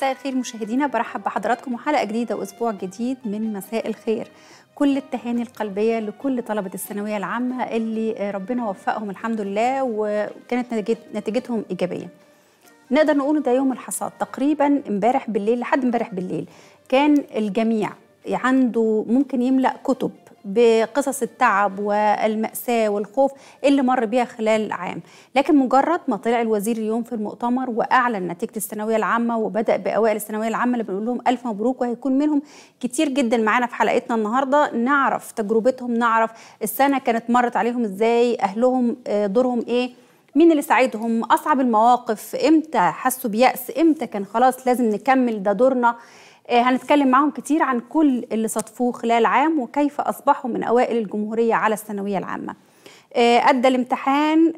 مساء الخير مشاهدينا برحب بحضراتكم وحلقه جديده واسبوع جديد من مساء الخير كل التهاني القلبيه لكل طلبه الثانويه العامه اللي ربنا وفقهم الحمد لله وكانت نتيجتهم ايجابيه نقدر نقول ده يوم الحصاد تقريبا امبارح بالليل لحد امبارح بالليل كان الجميع عنده ممكن يملا كتب بقصص التعب والمأساة والخوف اللي مر بيها خلال العام لكن مجرد ما طلع الوزير اليوم في المؤتمر وأعلن نتيجة الثانوية العامة وبدأ بأوائل الثانوية العامة اللي بنقول لهم ألف مبروك وهيكون منهم كتير جدا معانا في حلقتنا النهاردة نعرف تجربتهم نعرف السنة كانت مرت عليهم إزاي أهلهم دورهم إيه مين اللي ساعدهم أصعب المواقف إمتى حسوا بيأس إمتى كان خلاص لازم نكمل ده دورنا هنتكلم معاهم كتير عن كل اللي صادفوه خلال عام وكيف أصبحوا من أوائل الجمهورية على الثانوية العامة أدى الامتحان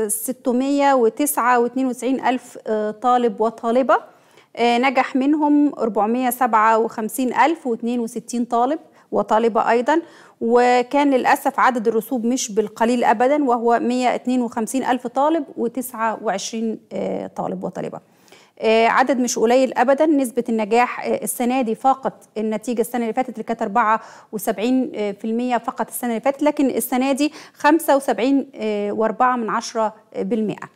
699 ألف طالب وطالبة نجح منهم 457 ألف و62 طالب وطالبة أيضا وكان للأسف عدد الرسوب مش بالقليل أبدا وهو 152 ألف طالب و29 طالب وطالبة عدد مش قليل ابدا نسبه النجاح السنه دي فاقت النتيجه السنه اللي فاتت اللي كانت 74% فقط السنه اللي فاتت لكن السنه دي 75 و4 من 10 بالمئة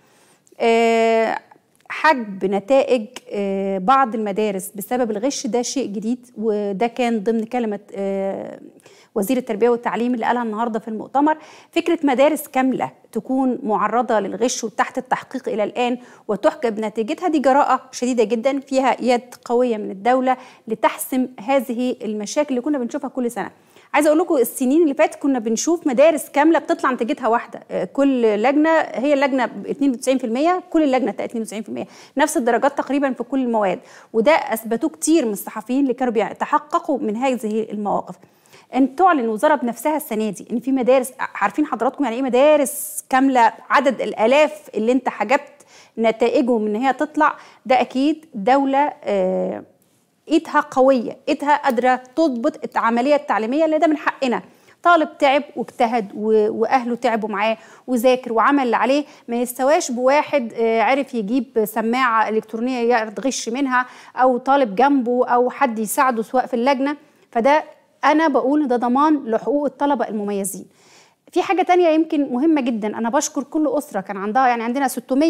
حجب نتائج بعض المدارس بسبب الغش ده شيء جديد وده كان ضمن كلمه وزير التربيه والتعليم اللي قالها النهارده في المؤتمر فكره مدارس كامله تكون معرضه للغش وتحت التحقيق الى الان وتحجب نتيجتها دي جراءه شديده جدا فيها يد قويه من الدوله لتحسم هذه المشاكل اللي كنا بنشوفها كل سنه عايزه اقول لكم السنين اللي فاتت كنا بنشوف مدارس كامله بتطلع نتيجتها واحده كل لجنه هي اللجنه 92% كل اللجنه 92% نفس الدرجات تقريبا في كل المواد وده اثبتوه كتير من الصحفيين اللي كانوا بيتحققوا من هذه المواقف ان تعلن الوزاره بنفسها السنه دي ان في مدارس عارفين حضراتكم يعني ايه مدارس كامله عدد الالاف اللي انت حجبت نتائجهم ان هي تطلع ده اكيد دوله آه ايدها قويه ايدها قادره تضبط العمليه التعليميه اللي ده من حقنا طالب تعب واجتهد واهله تعبوا معاه وذاكر وعمل اللي عليه ما يستواش بواحد عرف يجيب سماعه الكترونيه يغش منها او طالب جنبه او حد يساعده سواء في اللجنه فده انا بقول ده ضمان لحقوق الطلبه المميزين في حاجه تانية يمكن مهمه جدا انا بشكر كل اسره كان عندها يعني عندنا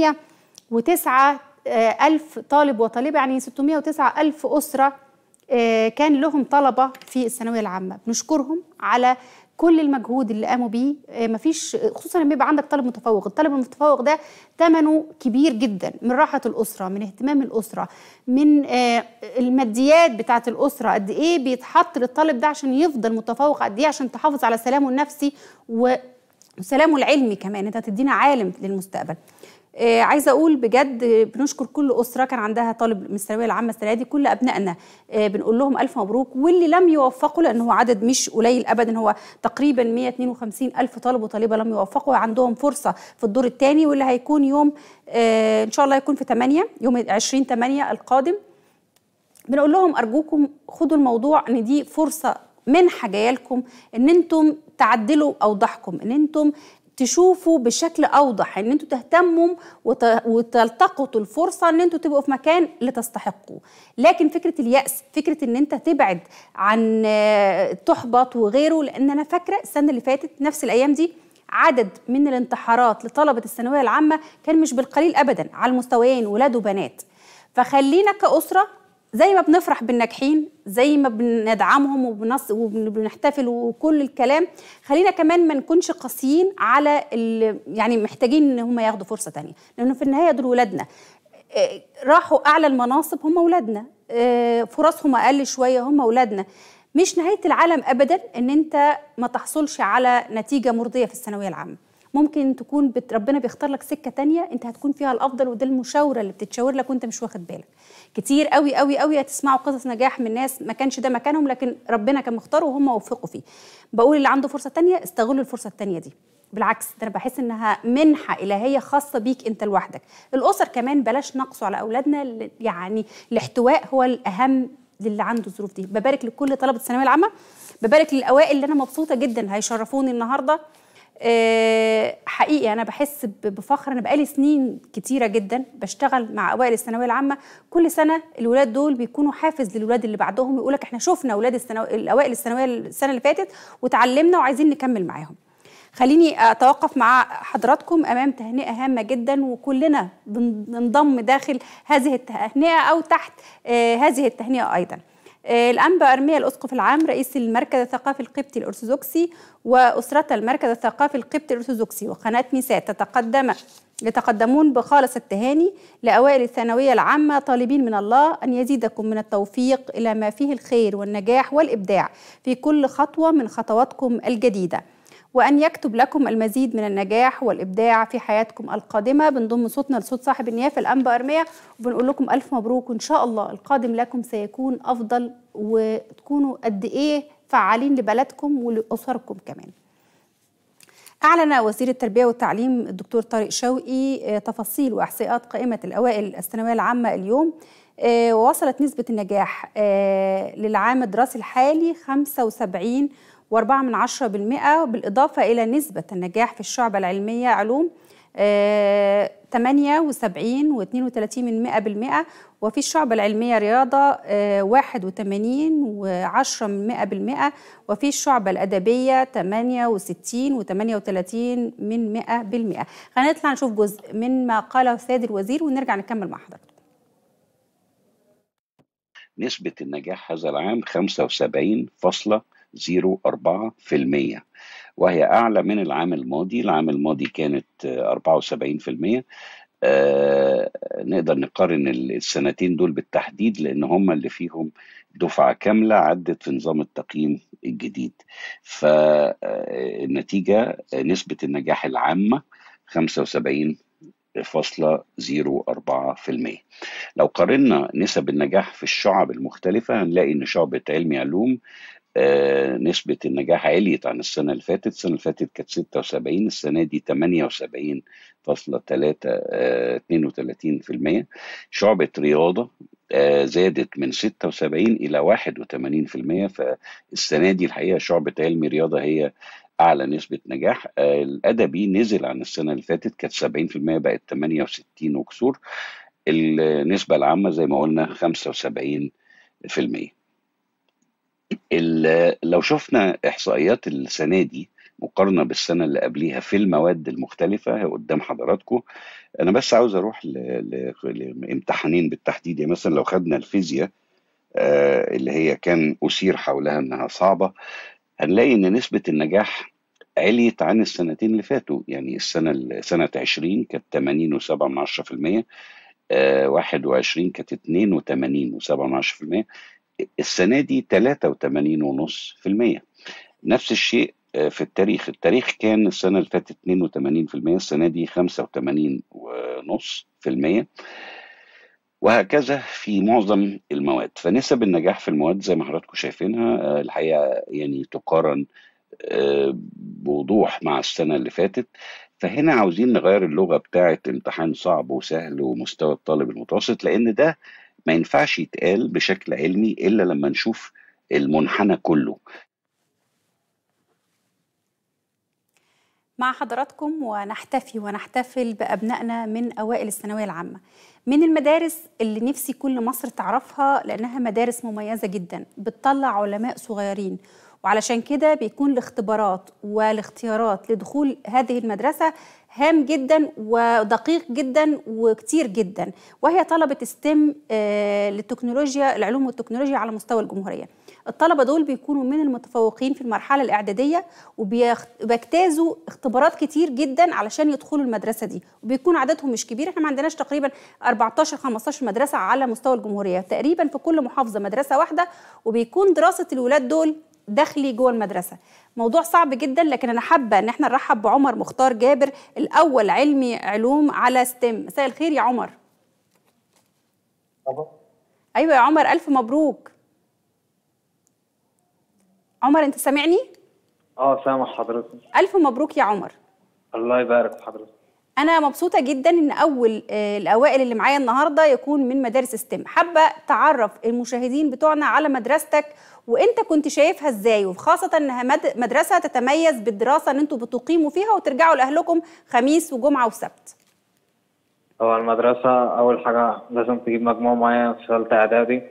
609 ألف طالب وطالبة يعني 609 ألف أسرة كان لهم طلبة في الثانوية العامة بنشكرهم على كل المجهود اللي قاموا بيه مفيش خصوصا لما يبقى عندك طالب متفوق الطالب المتفوق ده ثمنه كبير جدا من راحة الأسرة من اهتمام الأسرة من الماديات بتاعة الأسرة قد إيه بيتحط للطالب ده عشان يفضل متفوق قد إيه عشان تحافظ على سلامه النفسي وسلامه العلمي كمان انت هتدينا عالم للمستقبل آه عايزه اقول بجد بنشكر كل اسره كان عندها طالب من الثانويه العامه السنه دي كل ابنائنا آه بنقول لهم الف مبروك واللي لم يوفقوا لان هو عدد مش قليل ابدا هو تقريبا 152 الف طالب وطالبه لم يوفقوا عندهم فرصه في الدور الثاني واللي هيكون يوم آه ان شاء الله يكون في 8 يوم 20 8 القادم بنقول لهم ارجوكم خدوا الموضوع ان دي فرصه منحه جايه لكم ان انتم تعدلوا اوضاعكم ان انتم تشوفوا بشكل اوضح ان انتوا تهتموا وتلتقطوا الفرصه ان انتوا تبقوا في مكان اللي تستحقوه لكن فكره الياس فكره ان انت تبعد عن تحبط وغيره لان انا فاكره السنه اللي فاتت نفس الايام دي عدد من الانتحارات لطلبه الثانويه العامه كان مش بالقليل ابدا على المستويين ولاد وبنات فخلينا كاسره زي ما بنفرح بالناجحين زي ما بندعمهم وبنص وبنحتفل وكل الكلام خلينا كمان ما نكونش قاسيين على يعني محتاجين ان هم ياخدوا فرصه تانية لانه في النهايه دول ولادنا راحوا اعلى المناصب هم ولادنا فرصهم اقل شويه هم ولادنا مش نهايه العالم ابدا ان انت ما تحصلش على نتيجه مرضيه في الثانويه العامه ممكن تكون بت... ربنا بيختار لك سكه تانية انت هتكون فيها الافضل وده المشاوره اللي بتتشاور لك وانت مش واخد بالك كتير قوي قوي قوي هتسمعوا قصص نجاح من ناس ما كانش ده مكانهم لكن ربنا كان مختاره وهم وفقوا فيه بقول اللي عنده فرصه تانية استغلوا الفرصه التانية دي بالعكس ده انا بحس انها منحه الهيه خاصه بيك انت لوحدك الاسر كمان بلاش نقصوا على اولادنا يعني الاحتواء هو الاهم للي عنده الظروف دي ببارك لكل طلبه الثانويه العامه ببارك للاوائل اللي انا مبسوطه جدا هيشرفوني النهارده آه، حقيقي انا بحس بفخر انا بقالي سنين كتيره جدا بشتغل مع اوائل الثانويه العامه كل سنه الولاد دول بيكونوا حافز للولاد اللي بعدهم يقول لك احنا شفنا اولاد الثانويه الاوائل الثانويه السنه اللي فاتت وتعلمنا وعايزين نكمل معاهم خليني اتوقف مع حضراتكم امام تهنئه هامه جدا وكلنا بننضم داخل هذه التهنئه او تحت آه، هذه التهنئه ايضا آه، الأنبا أرميا الأسقف العام رئيس المركز الثقافي القبطي الأرثوذكسي وأسرة المركز الثقافي القبطي الأرثوذكسي وقناة ميسات تتقدم يتقدمون بخالص التهاني لأوائل الثانوية العامة طالبين من الله أن يزيدكم من التوفيق إلى ما فيه الخير والنجاح والإبداع في كل خطوة من خطواتكم الجديدة وأن يكتب لكم المزيد من النجاح والإبداع في حياتكم القادمة بنضم صوتنا لصوت صاحب النيافة الأنبا أرمية وبنقول لكم ألف مبروك وإن شاء الله القادم لكم سيكون أفضل وتكونوا قد إيه فعالين لبلدكم ولأسركم كمان أعلن وزير التربية والتعليم الدكتور طارق شوقي آه، تفاصيل وإحصاءات قائمة الأوائل الثانوية العامة اليوم آه، ووصلت نسبة النجاح آه، للعام الدراسي الحالي 75 وأربعة من عشرة بالمئة بالإضافة إلى نسبة النجاح في الشعبة العلمية علوم آه، تمانية وسبعين واثنين وثلاثين من مئة بالمئة وفي الشعبة العلمية رياضة آه، واحد وثمانين وعشرة من مئة بالمئة وفي الشعبة الأدبية تمانية وستين وثمانية وثلاثين من مئة بالمئة خلينا نطلع نشوف جزء من ما قاله السيد الوزير ونرجع نكمل مع حضرتك نسبة النجاح هذا العام 75.4 0.4% وهي أعلى من العام الماضي العام الماضي كانت 74% آه نقدر نقارن السنتين دول بالتحديد لأن هم اللي فيهم دفعة كاملة عدت في نظام التقييم الجديد فالنتيجة نسبة النجاح العامة 75 فاصلة زيرو أربعة في المية لو قارنا نسب النجاح في الشعب المختلفة هنلاقي إن شعبة علمي علوم آه، نسبة النجاح عليت عن السنة اللي فاتت السنة اللي فاتت كانت 76 السنة دي 78.32% شعبة رياضة آه، زادت من 76 إلى 81% فالسنة دي الحقيقة شعبة علم رياضة هي أعلى نسبة نجاح آه، الأدبي نزل عن السنة اللي فاتت كانت 70% بقت 68 وكسور النسبة العامة زي ما قلنا 75% لو شفنا احصائيات السنه دي مقارنه بالسنه اللي قبليها في المواد المختلفه قدام حضراتكم انا بس عاوز اروح لامتحانين بالتحديد يعني مثلا لو خدنا الفيزياء آه، اللي هي كان اثير حولها انها صعبه هنلاقي ان نسبه النجاح عليت عن السنتين اللي فاتوا يعني السنه سنه 20 كانت 80 و7 من 10% 21 كانت 82 و7 من 10% السنة دي 83.5% نفس الشيء آه، في التاريخ التاريخ كان السنة اللي فاتت 82% السنة دي 85.5% وهكذا في معظم المواد فنسب النجاح في المواد زي ما حضراتكم شايفينها آه، الحقيقة يعني تقارن آه، بوضوح مع السنة اللي فاتت فهنا عاوزين نغير اللغة بتاعة امتحان صعب وسهل ومستوى الطالب المتوسط لأن ده ما ينفعش يتقال بشكل علمي الا لما نشوف المنحنى كله مع حضراتكم ونحتفي ونحتفل بأبنائنا من أوائل الثانوية العامة من المدارس اللي نفسي كل مصر تعرفها لأنها مدارس مميزة جدا بتطلع علماء صغيرين وعلشان كده بيكون الاختبارات والاختيارات لدخول هذه المدرسة هام جدا ودقيق جدا وكتير جدا وهي طلبة ستيم آه، للتكنولوجيا العلوم والتكنولوجيا على مستوى الجمهورية الطلبة دول بيكونوا من المتفوقين في المرحلة الإعدادية وبيجتازوا اختبارات كتير جدا علشان يدخلوا المدرسة دي وبيكون عددهم مش كبير احنا ما عندناش تقريبا 14 15 مدرسة على مستوى الجمهورية تقريبا في كل محافظة مدرسة واحدة وبيكون دراسة الولاد دول داخلي جوه المدرسه موضوع صعب جدا لكن انا حابه ان احنا نرحب بعمر مختار جابر الاول علمي علوم على ستيم مساء الخير يا عمر طبعا. ايوه يا عمر الف مبروك عمر انت سامعني اه سامع حضرتك الف مبروك يا عمر الله يبارك في حضرتك انا مبسوطه جدا ان اول آه، الاوائل اللي معايا النهارده يكون من مدارس ستيم حابه تعرف المشاهدين بتوعنا على مدرستك وانت كنت شايفها ازاي وخاصه انها مد- مدرسه تتميز بالدراسه ان انتوا بتقيموا فيها وترجعوا لاهلكم خميس وجمعه وسبت هو المدرسة أول حاجة لازم تجيب مجموع معين في ثالثة إعدادي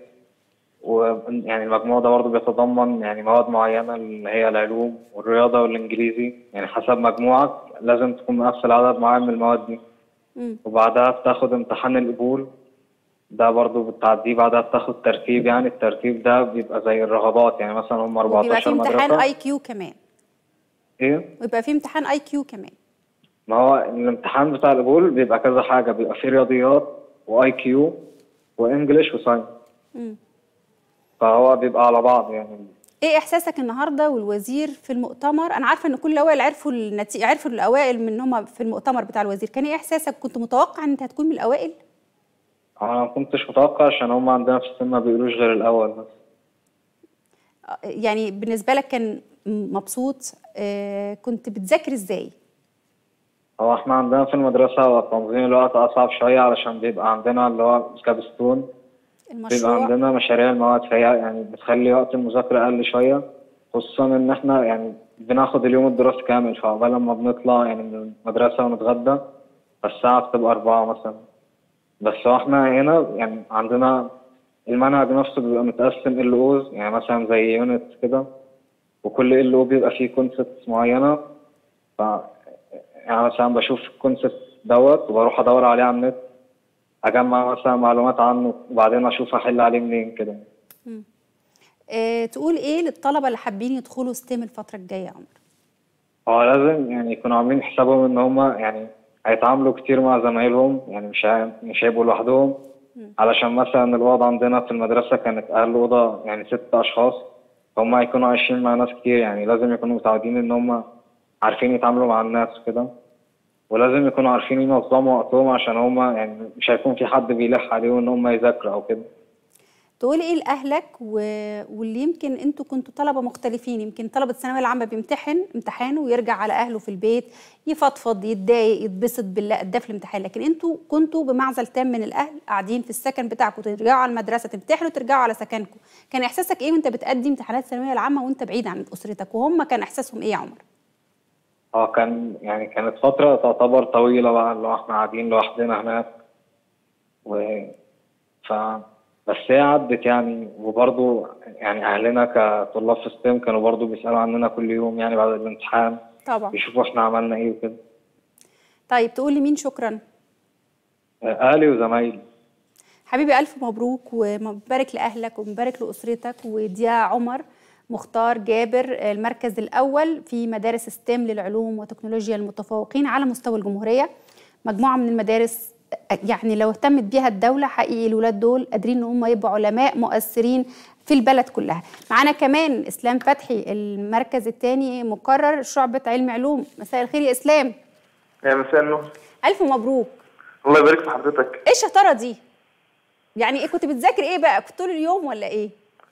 ويعني المجموع ده برضه بيتضمن يعني مواد معينة اللي هي العلوم والرياضة والإنجليزي يعني حسب مجموعك لازم تكون مقفل عدد معين من المواد دي مم. وبعدها بتاخد امتحان القبول ده برضه بتعديه بعدها بتاخد ترتيب يعني الترتيب ده بيبقى زي الرغبات يعني مثلا هم وبيبقى في 14 امتحان مدرسة اي كيو كمان إيه؟ ويبقى في امتحان اي كيو كمان ما هو الامتحان بتاع القبول بيبقى كذا حاجة بيبقى فيه رياضيات واي كيو وانجلش وساينس مم. فهو بيبقى على بعض يعني ايه احساسك النهارده والوزير في المؤتمر انا عارفه ان كل الاوائل عرفوا النتيجه عرفوا الاوائل من هم في المؤتمر بتاع الوزير كان ايه احساسك كنت متوقع ان انت هتكون من الاوائل انا ما كنتش متوقع عشان هم عندنا في السن ما بيقولوش غير الاول بس آه، يعني بالنسبه لك كان مبسوط آه، كنت بتذاكر ازاي هو احنا عندنا في المدرسة تنظيم الوقت أصعب شوية علشان بيبقى عندنا اللي هو كابستون بيبقى المشروع عندنا مشاريع المواد فهي يعني بتخلي وقت المذاكرة أقل شوية خصوصا إن احنا يعني بناخد اليوم الدراسي كامل فعقبال لما بنطلع يعني من المدرسة ونتغدى فالساعة بتبقى أربعة مثلا بس هو احنا هنا يعني عندنا المنهج نفسه بيبقى متقسم ال اوز يعني مثلا زي يونت كده وكل ال او بيبقى فيه كونسبتس معينة ف يعني مثلا بشوف الكونسبت دوت وبروح ادور عليه على النت اجمع مثلا معلومات عنه وبعدين اشوف احل عليه منين كده آه، تقول ايه للطلبه اللي حابين يدخلوا ستيم الفتره الجايه يا عمر هو لازم يعني يكونوا عاملين حسابهم ان هما يعني هيتعاملوا كتير مع زمايلهم يعني مش هي- مش هيبقوا لوحدهم علشان مثلا الأوضة عندنا في المدرسة كانت أقل أوضة يعني ست أشخاص فهم هيكونوا عايشين مع ناس كتير يعني لازم يكونوا متعودين إن هم عارفين يتعاملوا مع الناس وكده ولازم يكونوا عارفين ينظموا وقتهم عشان هم يعني مش هيكون في حد بيلح عليهم إن هم يذاكروا أو كده تقول ايه لاهلك و... واللي يمكن انتوا كنتوا طلبه مختلفين يمكن طلبه الثانويه العامه بيمتحن امتحان ويرجع على اهله في البيت يفضفض يتضايق يتبسط بالله ده في الامتحان لكن انتوا كنتوا بمعزل تام من الاهل قاعدين في السكن بتاعكم ترجعوا على المدرسه تمتحنوا ترجعوا على سكنكم كان احساسك ايه وانت بتأدي امتحانات الثانويه العامه وانت بعيد عن اسرتك وهم كان احساسهم ايه يا عمر اه كان يعني كانت فترة تعتبر طويلة بقى اللي هو احنا قاعدين لوحدنا هناك و ف بس هي عدت يعني وبرضه يعني أهلنا كطلاب في ستيم كانوا برضه بيسألوا عننا كل يوم يعني بعد الامتحان طبعا بيشوفوا احنا عملنا ايه وكده طيب تقول لمين شكرا آه، أهلي وزمايلي حبيبي ألف مبروك ومبارك لأهلك ومبارك لأسرتك ودي عمر مختار جابر المركز الأول في مدارس ستيم للعلوم وتكنولوجيا المتفوقين على مستوى الجمهورية مجموعة من المدارس يعني لو اهتمت بيها الدولة حقيقي الولاد دول قادرين ان هم يبقوا علماء مؤثرين في البلد كلها معانا كمان اسلام فتحي المركز الثاني مقرر شعبة علم علوم مساء الخير يا اسلام يا مساء النور الف مبروك الله يبارك في حضرتك ايه الشطارة دي يعني ايه كنت بتذاكر ايه بقى كنت طول اليوم ولا ايه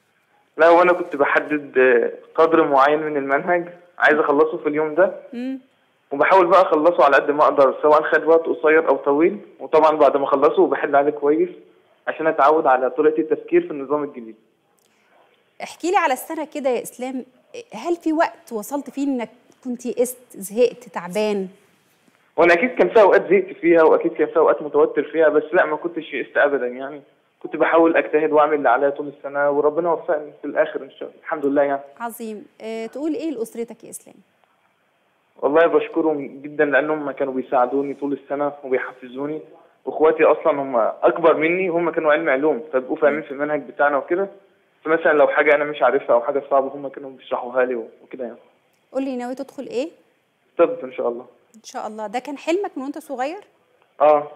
لا وانا كنت بحدد آه، قدر معين من المنهج عايز اخلصه في اليوم ده مم. وبحاول بقى اخلصه على قد ما اقدر سواء خد وقت قصير او طويل وطبعا بعد ما اخلصه بحل عليه كويس عشان اتعود على طريقه التفكير في النظام الجديد احكي لي على السنة كده يا إسلام هل في وقت وصلت فيه إنك كنت يئست زهقت تعبان وانا اكيد كان في اوقات زهقت فيها واكيد كان في اوقات متوتر فيها بس لا ما كنتش يئست ابدا يعني كنت بحاول اجتهد واعمل اللي عليا طول السنه وربنا وفقني في الاخر ان شاء الله الحمد لله يعني عظيم اه تقول إيه لأسرتك يا إسلام والله بشكرهم جدا لانهم كانوا بيساعدوني طول السنه وبيحفزوني واخواتي اصلا هم اكبر مني هم كانوا علم علوم فبقوا فاهمين في المنهج بتاعنا وكده فمثلا لو حاجه انا مش عارفها او حاجه صعبه هم كانوا بيشرحوها لي وكده يعني قول لي ناوي تدخل إيه طب ان شاء الله إن شاء الله ده كان حلمك من وأنت صغير اه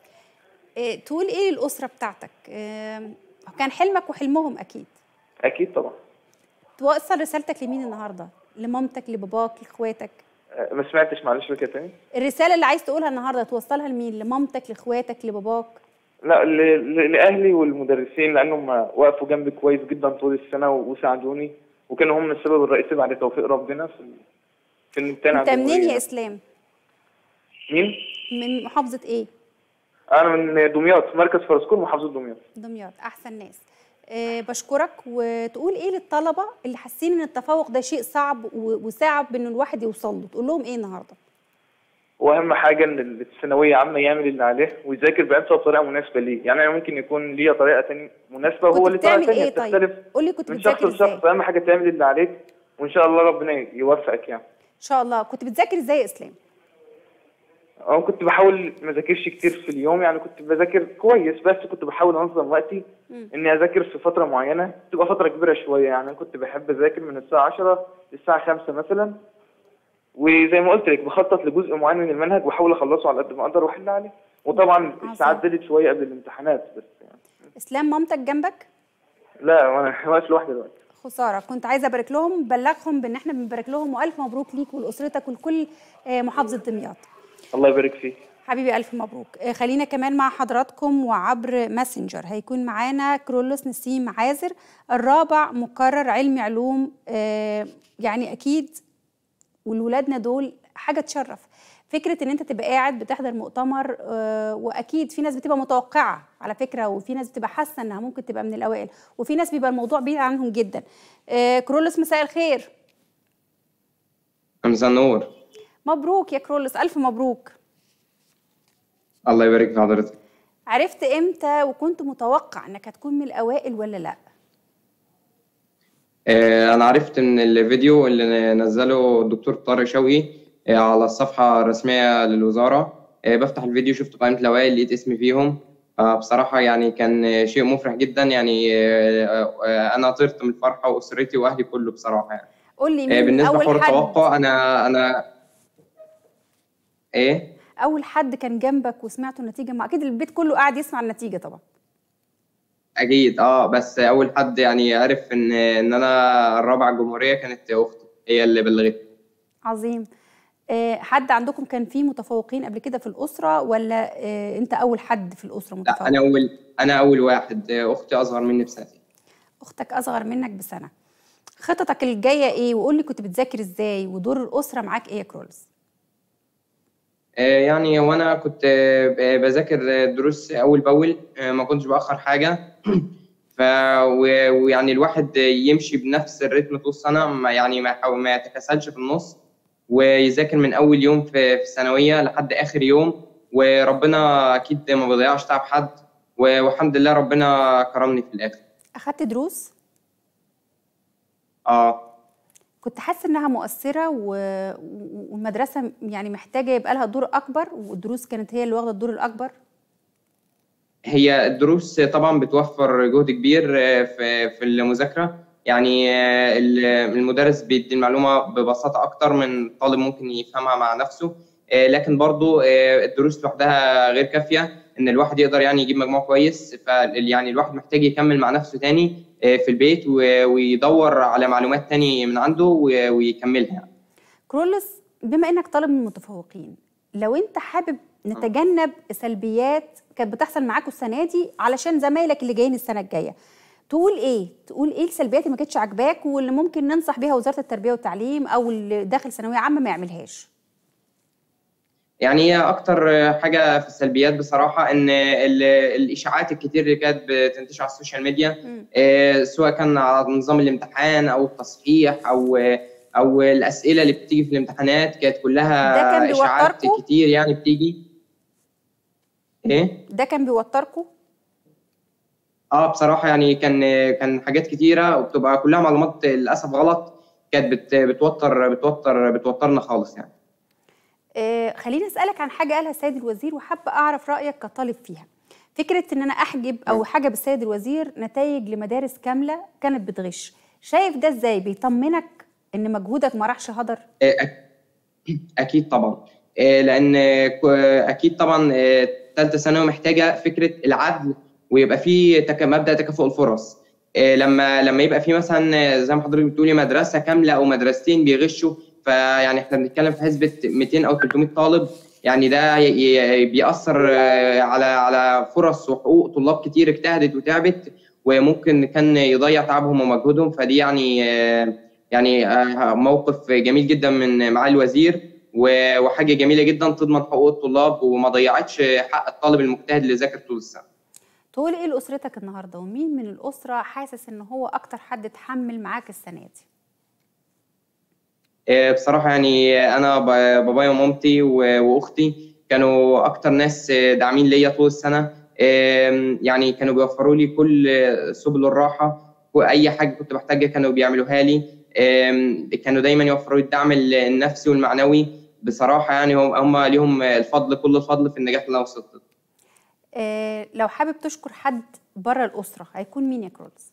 اه تقول إيه للأسرة بتاعتك اه كان حلمك وحلمهم أكيد اكيد طبعا توصل رسالتك لمين النهاردة لمامتك لباباك لإخواتك آه، ما سمعتش معلش كده تاني الرسالة اللي عايز تقولها النهاردة توصلها لمين لمامتك لإخواتك لباباك لا ل- ل- لاهلي والمدرسين لانهم وقفوا جنبي كويس جدا طول السنه وساعدوني وكانوا هم السبب الرئيسي بعد توفيق ربنا في ال- في الامتحان أنت منين يا إسلام مين؟ من محافظه ايه انا من دمياط مركز فرسكور محافظه دمياط دمياط احسن ناس أه بشكرك وتقول ايه للطلبه اللي حاسين ان التفوق ده شيء صعب و- وصعب ان الواحد يوصل له تقول لهم ايه النهارده واهم حاجه ان الثانويه عامه يعمل اللي عليه ويذاكر بانسب طريقه مناسبه ليه يعني أنا ممكن يكون ليا طريقه تانية مناسبه وهو كنت ليه طريقه بتعمل تانية ايه طيب بتختلف قول لي كنت من شخص بتذاكر ازاي لشخص اهم حاجه تعمل اللي عليك وان شاء الله ربنا يوفقك يعني ان شاء الله كنت بتذاكر ازاي يا اسلام أو كنت بحاول ما اذاكرش كتير في اليوم يعني كنت بذاكر كويس بس كنت بحاول انظم وقتي مم. اني اذاكر في فتره معينه تبقى فتره كبيره شويه يعني كنت بحب اذاكر من الساعه 10 للساعه 5 مثلا وزي ما قلت لك بخطط لجزء معين من المنهج واحاول اخلصه على قد ما اقدر واحل عليه وطبعا عظيم. الساعات زادت شويه قبل الامتحانات بس يعني اسلام مامتك جنبك لا وانا واقف لوحدي دلوقتي خساره كنت عايزه ابارك لهم بلغهم بان احنا بنبارك لهم والف مبروك ليك ولاسرتك ولكل آه، محافظه دمياط الله يبارك فيك حبيبي الف مبروك آه، خلينا كمان مع حضراتكم وعبر ماسنجر هيكون معانا كرولوس نسيم عازر الرابع مقرر علمي علوم آه، يعني اكيد والولادنا دول حاجه تشرف فكره ان انت تبقى قاعد بتحضر مؤتمر آه، واكيد في ناس بتبقى متوقعه على فكره وفي ناس بتبقى حاسه انها ممكن تبقى من الاوائل وفي ناس بيبقى الموضوع بعيد عنهم جدا آه، كرولوس مساء الخير مساء النور مبروك يا كرولوس الف مبروك الله يبارك في حضرتك عرفت امتى وكنت متوقع انك هتكون من الاوائل ولا لا آه، انا عرفت من الفيديو اللي نزله الدكتور طارق شوقي آه، على الصفحه الرسميه للوزاره آه، بفتح الفيديو شفت قائمه الاوائل لقيت اسمي فيهم آه، بصراحه يعني كان شيء مفرح جدا يعني آه، آه، انا طرت من الفرحه واسرتي واهلي كله بصراحه يعني قول لي آه، مين بالنسبه اول لحوار حد التوقع انا انا ايه اول حد كان جنبك وسمعتوا النتيجه ما اكيد البيت كله قاعد يسمع النتيجه طبعا اكيد اه بس اول حد يعني عرف ان ان انا الرابعه الجمهوريه كانت اختي هي اللي بلغتني عظيم آه، حد عندكم كان فيه متفوقين قبل كده في الاسره ولا آه، انت اول حد في الاسره لا متفوق انا اول انا اول واحد آه، اختي اصغر مني بسنتين اختك اصغر منك بسنه خططك الجايه ايه وقول لي كنت بتذاكر ازاي ودور الاسره معاك ايه يا كرولز آه، يعني وانا كنت آه، ب- بذاكر آه، دروس اول باول آه، ما كنتش باخر حاجه ف و- ويعني الواحد يمشي بنفس الريتم طول السنه ما يعني ما يحاول ما يتكاسلش في النص ويذاكر من اول يوم في في الثانويه لحد اخر يوم وربنا اكيد ما بيضيعش تعب حد و- والحمد لله ربنا كرمني في الاخر اخدت دروس اه كنت حاسه انها مؤثره و... و- والمدرسه يعني محتاجه يبقى لها دور اكبر والدروس كانت هي اللي واخده الدور الاكبر هي الدروس طبعا بتوفر جهد كبير آه، في في المذاكره يعني آه، ال- المدرس بيدي المعلومه ببساطه اكتر من طالب ممكن يفهمها مع نفسه آه، لكن برضو آه، الدروس لوحدها غير كافيه ان الواحد يقدر يعني يجيب مجموع كويس فيعني الواحد محتاج يكمل مع نفسه تاني آه، في البيت و- ويدور على معلومات تاني من عنده و- ويكملها كرولس بما انك طالب من المتفوقين لو انت حابب نتجنب سلبيات كانت بتحصل معاكوا السنه دي علشان زمايلك اللي جايين السنه الجايه تقول ايه تقول ايه السلبيات اللي ما كانتش عاجباك واللي ممكن ننصح بيها وزاره التربيه والتعليم او اللي داخل ثانويه عامه ما يعملهاش يعني هي اكتر حاجه في السلبيات بصراحه ان ال- الاشاعات الكتير اللي كانت بتنتشر على السوشيال ميديا مم. آه، سواء كان على نظام الامتحان او التصحيح او او الاسئله اللي بتيجي في الامتحانات كانت ده كلها كان اشاعات بيوتركوا؟ كتير يعني بتيجي ايه ده كان بيوتركوا اه بصراحه يعني كان كان حاجات كتيره وبتبقى كلها معلومات للاسف غلط كانت بت بتوتر بتوتر بتوترنا خالص يعني آه خليني اسالك عن حاجه قالها السيد الوزير وحابه اعرف رايك كطالب فيها فكره ان انا احجب او حاجه بالسيد الوزير نتائج لمدارس كامله كانت بتغش شايف ده ازاي بيطمنك ان مجهودك ما راحش هدر آه، أك- اكيد طبعا آه، لان ك- اكيد طبعا ثالثه ثانوي محتاجه فكره العدل ويبقى في تك... مبدا تكافؤ الفرص آه، لما لما يبقى في مثلا آه، زي ما حضرتك بتقولي مدرسه كامله او مدرستين بيغشوا فيعني احنا بنتكلم في حسبه 200 او 300 طالب يعني ده ي- ي- بيأثر آه، على على فرص وحقوق طلاب كتير اجتهدت وتعبت وممكن كان يضيع تعبهم ومجهودهم فدي يعني آه، يعني آه، موقف جميل جدا من معالي الوزير و- وحاجه جميله جدا تضمن حقوق الطلاب وما ضيعتش حق الطالب المجتهد اللي ذاكر طول السنه تقول ايه لاسرتك النهارده ومين من الاسره حاسس ان هو اكتر حد اتحمل معاك السنه دي آه، بصراحة يعني أنا ب- بابايا ومامتي و- وأختي كانوا أكتر ناس آه، داعمين ليا طول السنة آم، يعني كانوا بيوفروا لي كل آه، سبل الراحة وأي حاجة كنت بحتاجها كانوا بيعملوها لي آم، كانوا دايما يوفروا لي الدعم ال- النفسي والمعنوي بصراحة يعني هم هم ليهم الفضل كل الفضل في النجاح اللي أنا وصلت له. آه لو حابب تشكر حد بره الاسره هيكون مين يا كرولز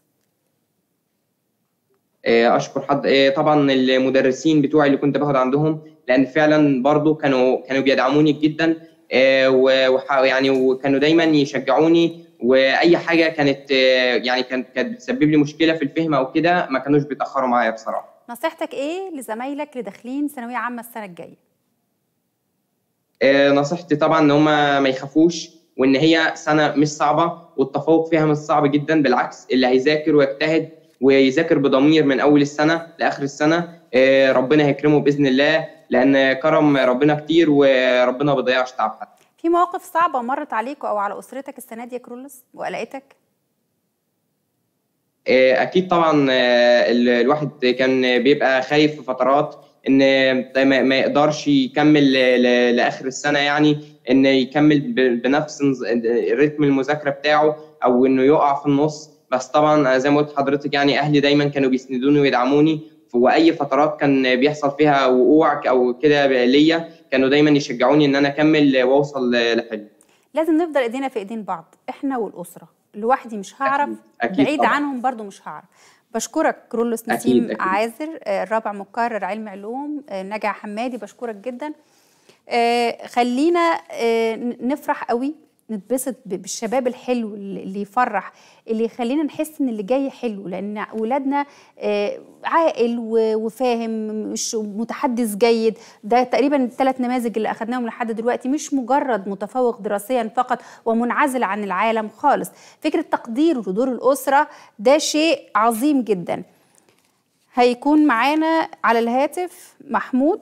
آه، اشكر حد آه، طبعا المدرسين بتوعي اللي كنت باخد عندهم لان فعلا برضو كانوا كانوا بيدعموني جدا آه، و- وح- يعني وكانوا دايما يشجعوني واي حاجه كانت آه، يعني كانت كانت بتسبب لي مشكله في الفهم او كده ما كانوش بيتاخروا معايا بصراحه نصيحتك ايه لزمايلك اللي داخلين ثانويه عامه السنه الجايه آه، نصيحتي طبعا ان هم ما يخافوش وان هي سنه مش صعبه والتفوق فيها مش صعب جدا بالعكس اللي هيذاكر ويجتهد ويذاكر بضمير من اول السنه لاخر السنه آه، ربنا هيكرمه باذن الله لان كرم ربنا كتير وربنا ما بيضيعش تعب حد في مواقف صعبه مرت عليكوا او على اسرتك السنه دي يا كرولز وقلقتك آه، اكيد طبعا آه، ال- الواحد كان بيبقى خايف في فترات ان ما ما يقدرش يكمل ل- ل- لاخر السنه يعني ان يكمل ب- بنفس نظ- رتم المذاكره بتاعه او انه يقع في النص بس طبعا زي ما قلت لحضرتك يعني اهلي دايما كانوا بيسندوني ويدعموني واي فترات كان بيحصل فيها وقوع او كده ليا كانوا دايما يشجعوني ان انا اكمل واوصل لحلمي لازم نفضل ايدينا في ايدين بعض احنا والاسره لوحدي مش هعرف أكيد بعيد طبعاً. عنهم برضو مش هعرف بشكرك كرولوس أكيد، نسيم أكيد. عازر آه، الرابع مكرر علم علوم آه، نجع حمادي بشكرك جدا آه، خلينا آه، ن- نفرح قوي نتبسط ب- بالشباب الحلو اللي اللي يفرح اللي يخلينا نحس ان اللي جاي حلو لان اولادنا آه، عاقل و- وفاهم مش متحدث جيد ده تقريبا الثلاث نماذج اللي اخذناهم لحد دلوقتي مش مجرد متفوق دراسيا فقط ومنعزل عن العالم خالص فكره تقدير ودور الاسره ده شيء عظيم جدا هيكون معانا على الهاتف محمود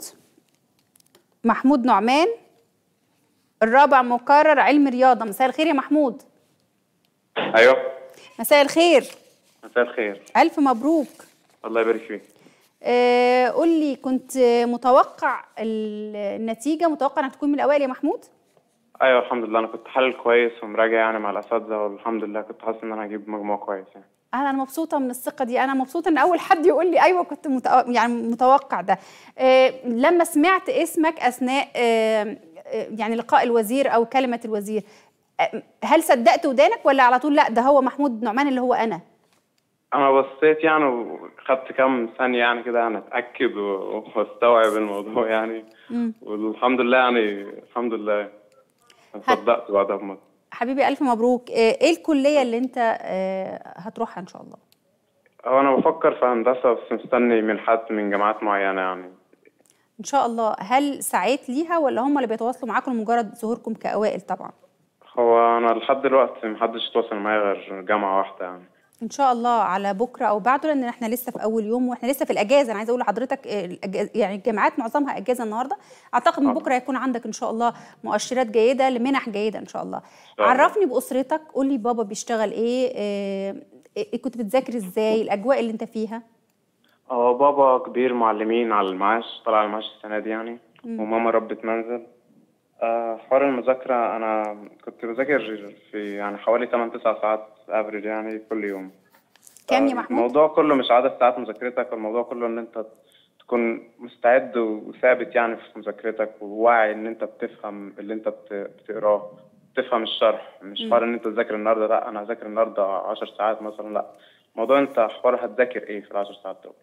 محمود نعمان الرابع مقرر علم رياضة مساء الخير يا محمود ايوه مساء الخير مساء الخير ألف مبروك الله يبارك فيك آه قول لي كنت متوقع ال- النتيجة متوقع انك تكون من الأوائل يا محمود ايوه الحمد لله انا كنت حلل كويس ومراجع يعني مع الاساتذه والحمد لله كنت حاسس ان انا هجيب مجموع كويس يعني انا مبسوطه من الثقه دي انا مبسوطه ان اول حد يقول لي ايوه كنت متو... يعني متوقع ده آه لما سمعت اسمك اثناء آه آه، يعني لقاء الوزير او كلمه الوزير آه، هل صدقت ودانك ولا على طول لا ده هو محمود نعمان اللي هو انا انا بصيت يعني وخدت كام ثانيه يعني كده يعني اتاكد و- واستوعب الموضوع يعني مم. والحمد لله يعني الحمد لله صدقت بعدها بمرة حبيبي الف مبروك آه، ايه الكليه اللي انت آه، هتروحها ان شاء الله هو انا بفكر في هندسه بس مستني من حد من جامعات معينه يعني ان شاء الله هل سعيت ليها ولا هم اللي بيتواصلوا معاكم لمجرد ظهوركم كاوائل طبعا هو انا لحد دلوقتي محدش اتواصل معايا غير جامعه واحده يعني ان شاء الله على بكره او بعده لان احنا لسه في اول يوم واحنا لسه في الاجازه انا عايزه اقول لحضرتك آه، الأجازة- يعني الجامعات معظمها اجازه النهارده اعتقد من بكره هيكون عندك ان شاء الله مؤشرات جيده لمنح جيده ان شاء الله شاء الله. عرفني باسرتك قول لي بابا بيشتغل ايه آه، إيه كنت بتذاكر ازاي الاجواء اللي انت فيها هو بابا كبير معلمين على المعاش طلع على المعاش السنة دي يعني وماما ربة منزل آه، حوار المذاكرة أنا كنت بذاكر في يعني حوالي 8 9 ساعات افريج يعني كل يوم كام يا آه، محمود الموضوع كله مش عدد ساعات مذاكرتك الموضوع كله إن أنت تكون مستعد وثابت يعني في مذاكرتك وواعي إن أنت بتفهم اللي أنت بت- بتقراه بتفهم الشرح مش حوار إن أنت تذاكر النهاردة لا أنا هذاكر النهاردة 10 ساعات مثلا لا موضوع أنت حوار هتذاكر إيه في العشر ساعات دول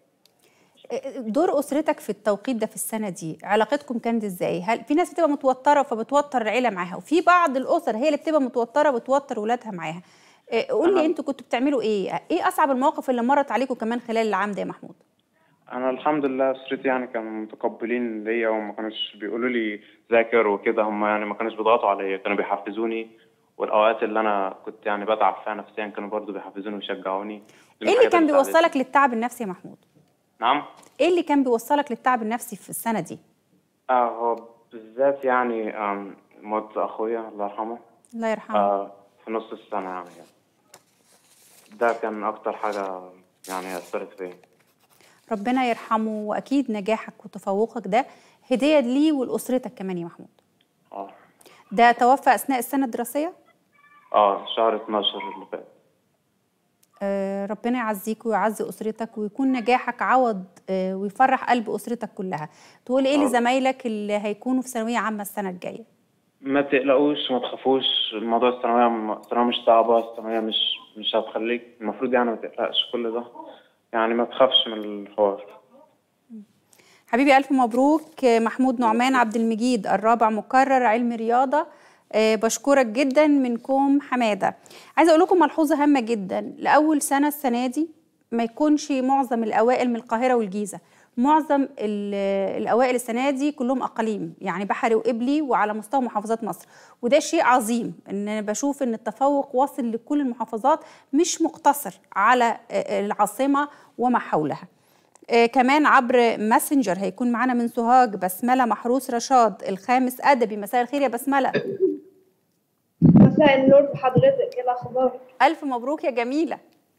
دور اسرتك في التوقيت ده في السنه دي علاقتكم كانت ازاي هل في ناس بتبقى متوتره فبتوتر العيله معاها وفي بعض الاسر هي اللي بتبقى متوتره بتوتر ولادها معاها إيه، قول لي انتوا كنتوا بتعملوا ايه ايه اصعب المواقف اللي مرت عليكم كمان خلال العام ده يا محمود انا الحمد لله اسرتي يعني كانوا متقبلين ليا وما كانوش بيقولوا لي ذاكر وكده هم يعني ما كانوش بيضغطوا عليا كانوا بيحفزوني والاوقات اللي انا كنت يعني بتعب فيها نفسيا كانوا برضو بيحفزوني ويشجعوني دي من ايه اللي الحاجات كان ساعدتني. بيوصلك للتعب النفسي يا محمود نعم ايه اللي كان بيوصلك للتعب النفسي في السنه دي اه هو بالذات يعني آم، موت اخويا الله يرحمه الله يرحمه آه في نص السنة يعني ده كان اكتر حاجة يعني اثرت فيا ربنا يرحمه واكيد نجاحك وتفوقك ده هديه ليه ولاسرتك كمان يا محمود اه ده توفى اثناء السنه الدراسيه اه شهر 12 اللي فات آه، ربنا يعزيك ويعزي اسرتك ويكون نجاحك عوض آه، ويفرح قلب اسرتك كلها تقول ايه آه. لزمايلك اللي هيكونوا في ثانويه عامه السنه الجايه ما تقلقوش ما تخافوش الموضوع الثانوية الثانوية مش صعبة الثانوية مش مش هتخليك المفروض يعني ما تقلقش كل ده يعني ما تخافش من الحوار حبيبي الف مبروك آه، محمود نعمان عبد المجيد الرابع مكرر علم رياضه آه، بشكرك جدا من كوم حماده عايزه اقول لكم ملحوظه هامه جدا لاول سنه السنه دي ما يكونش معظم الاوائل من القاهره والجيزه معظم ال- الاوائل السنه دي كلهم اقاليم يعني بحري وقبلي وعلى مستوى محافظات مصر وده شيء عظيم ان انا بشوف ان التفوق واصل لكل المحافظات مش مقتصر على آه، العاصمه وما حولها آه، كمان عبر ماسنجر هيكون معانا من سوهاج بسمله محروس رشاد الخامس ادبي مساء الخير يا بسمله مساء النور بحضرتك ايه الاخبار الف مبروك يا جميله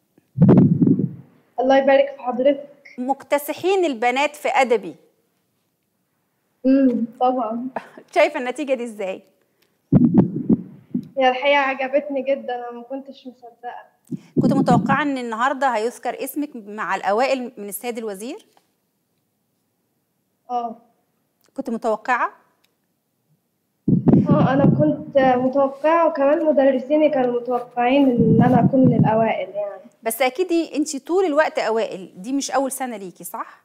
الله يبارك في حضرتك مكتسحين البنات في ادبي امم طبعا شايفه النتيجه دي ازاي هي الحقيقه عجبتني جدا انا ما كنتش مصدقه كنت متوقعه ان النهارده هيذكر اسمك مع الاوائل من السيد الوزير اه كنت متوقعه اه انا كنت متوقعه وكمان مدرسيني كانوا متوقعين ان انا اكون من الاوائل يعني بس اكيد انت طول الوقت اوائل دي مش اول سنه ليكي صح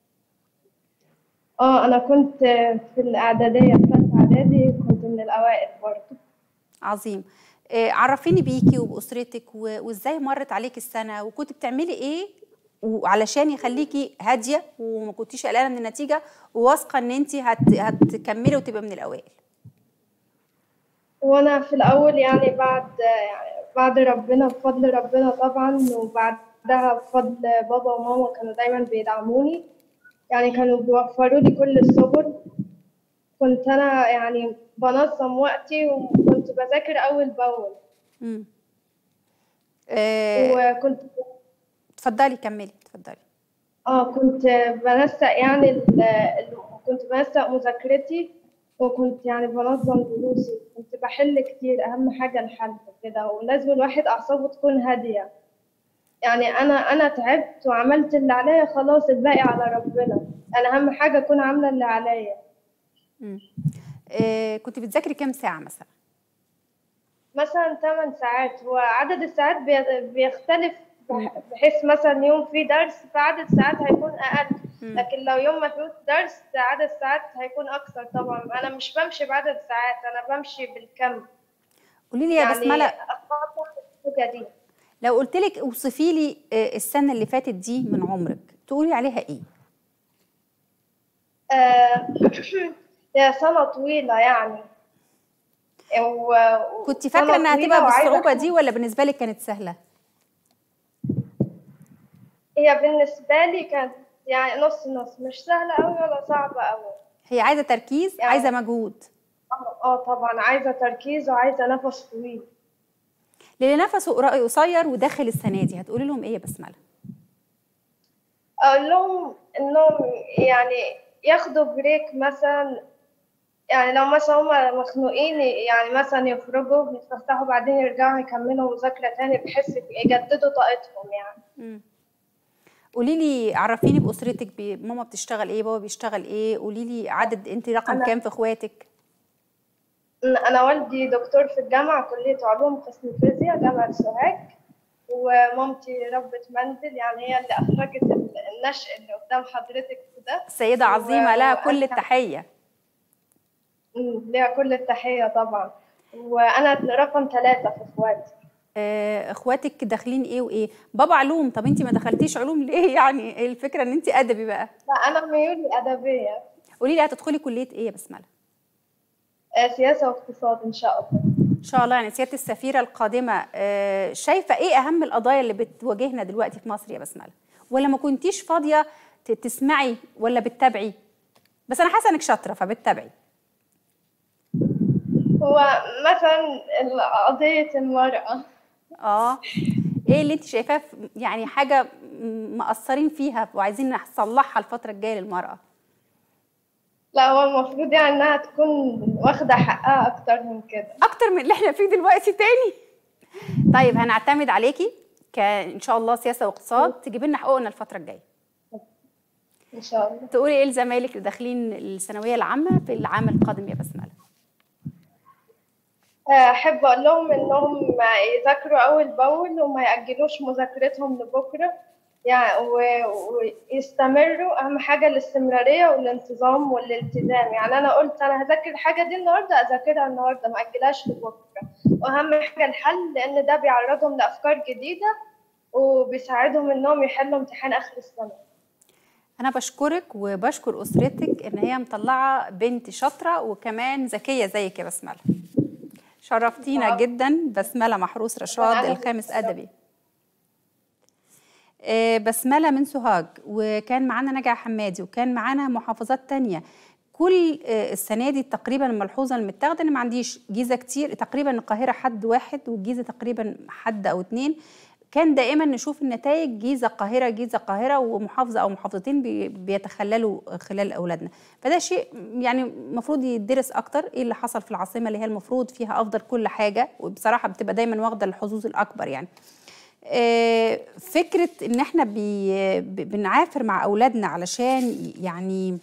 اه انا كنت في الاعداديه في ثالثه اعدادي كنت من الاوائل برضه عظيم آه، عرفيني بيكي وباسرتك و- وازاي مرت عليك السنه وكنت بتعملي ايه وعلشان يخليكي هاديه وما كنتيش قلقانه من النتيجه وواثقه ان انت هت... هتكملي وتبقى من الاوائل وانا في الاول يعني بعد يعني بعد ربنا بفضل ربنا طبعا وبعدها بفضل بابا وماما كانوا دايما بيدعموني يعني كانوا بيوفروا لي كل السبل كنت انا يعني بنظم وقتي وكنت بذاكر اول باول امم آه، وكنت اتفضلي كملي اتفضلي اه كنت بنسق يعني ال- ال- كنت بنسق مذاكرتي وكنت يعني بنظم دروسي كنت بحل كتير اهم حاجة الحل كده ولازم الواحد اعصابه تكون هادية يعني انا انا تعبت وعملت اللي عليا خلاص الباقي على ربنا انا اهم حاجة اكون عاملة اللي عليا مم. آه، كنت بتذاكري كام ساعه مثلا مثلا 8 ساعات وعدد الساعات بي- بيختلف بح- بحيث مثلا يوم فيه درس فعدد الساعات هيكون أقل مم. لكن لو يوم ما فيهوش درس عدد الساعات هيكون أكثر طبعا أنا مش بمشي بعدد الساعات أنا بمشي بالكم قولي لي يا يعني بسمله أخطط الحاجة دي لو قلت لك اوصفي لي آه، السنه اللي فاتت دي من عمرك تقولي عليها ايه آه، هي سنة طويلة يعني و... كنت سنة فاكره انها طويلة هتبقى وعايزة بالصعوبه أكون- دي ولا بالنسبه لك كانت سهله هي بالنسبة لي كانت يعني نص نص مش سهلة أوي ولا صعبة أوي هي عايزه تركيز يعني- عايزه مجهود اه آه طبعا عايزة تركيز وعايزة نفس طويل للي نفسه قرا- قصير وداخل السنه دي هتقولي لهم ايه يا بسمله اقول لهم انهم يعني ياخدوا بريك مثلا يعني لو مثلا هما مخنوقين يعني مثلا يخرجوا يتفتحوا بعدين يرجعوا يكملوا مذاكرة تاني بحيث يجددوا طاقتهم يعني مم. قولي لي عرفيني باسرتك بي... ماما بتشتغل ايه بابا بيشتغل ايه قولي لي عدد انت رقم أنا- كام في اخواتك أنا والدي دكتور في الجامعة كلية علوم قسم فيزياء جامعة سوهاج ومامتي ربة منزل يعني هي اللي أخرجت النشء اللي قدام حضرتك ده سيده عظيمه لها و- كل وأنا- التحيه مم، ليها كل التحية طبعا وأنا رقم ثلاثة في إخواتي آه، اخواتك داخلين ايه وايه بابا علوم طب انت ما دخلتيش علوم ليه يعني إيه الفكره ان انت ادبي بقى لا أنا ميولي أدبية قولي لي هتدخلي كليه ايه يا بسمله آه، سياسة واقتصاد إن شاء الله ان شاء الله يعني سياده السفيره القادمه آه، شايفه ايه اهم القضايا اللي بتواجهنا دلوقتي في مصر يا بسمله ولا ما كنتيش فاضيه ت- تسمعي ولا بتتابعي بس انا حاسه انك شاطره فبتتابعي هو مثلا قضية المرأة اه ايه اللي انت شايفاه في- يعني حاجه م- مقصرين فيها وعايزين نصلحها الفتره الجايه للمراه لا هو المفروض يعني إنها تكون واخدة حقها أكتر من كده اكتر من اللي احنا فيه دلوقتي تاني طيب هنعتمد عليكي كان شاء الله سياسه واقتصاد تجيب لنا حقوقنا الفتره الجايه إن شاء الله تقولي ايه لزمايلك اللي داخلين الثانويه العامه في العام القادم يا بسمله أحب أقول لهم إنهم يذاكروا أول بأول وما يأجلوش مذاكرتهم لبكرة يعني و- ويستمروا أهم حاجة الاستمرارية والانتظام والالتزام يعني أنا قلت أنا هذاكر الحاجة دي النهاردة أذاكرها النهاردة ما أجلهاش لبكرة وأهم حاجة الحل لأن ده بيعرضهم لأفكار جديدة وبيساعدهم إنهم يحلوا امتحان آخر السنة انا بشكرك وبشكر اسرتك ان هي مطلعه بنت شاطره وكمان ذكيه زيك يا بسمله شرفتينا نعم. جدا بسمله محروس رشاد أنا الخامس بسملة. ادبي آه، بسمله من سوهاج وكان معانا نجع حمادي وكان معانا محافظات تانية كل آه، السنه دي تقريبا الملحوظه المتاخده ان ما عنديش جيزه كتير تقريبا القاهره حد واحد والجيزه تقريبا حد او اتنين كان دائما نشوف النتائج جيزه القاهره جيزه القاهره ومحافظه او محافظتين بي- بيتخللوا خلال اولادنا فده شيء يعني المفروض يدرس اكتر ايه اللي حصل في العاصمه اللي هي المفروض فيها افضل كل حاجه وبصراحه بتبقى دايما واخده الحظوظ الاكبر يعني آه، فكره ان احنا بي ب- بنعافر مع اولادنا علشان يعني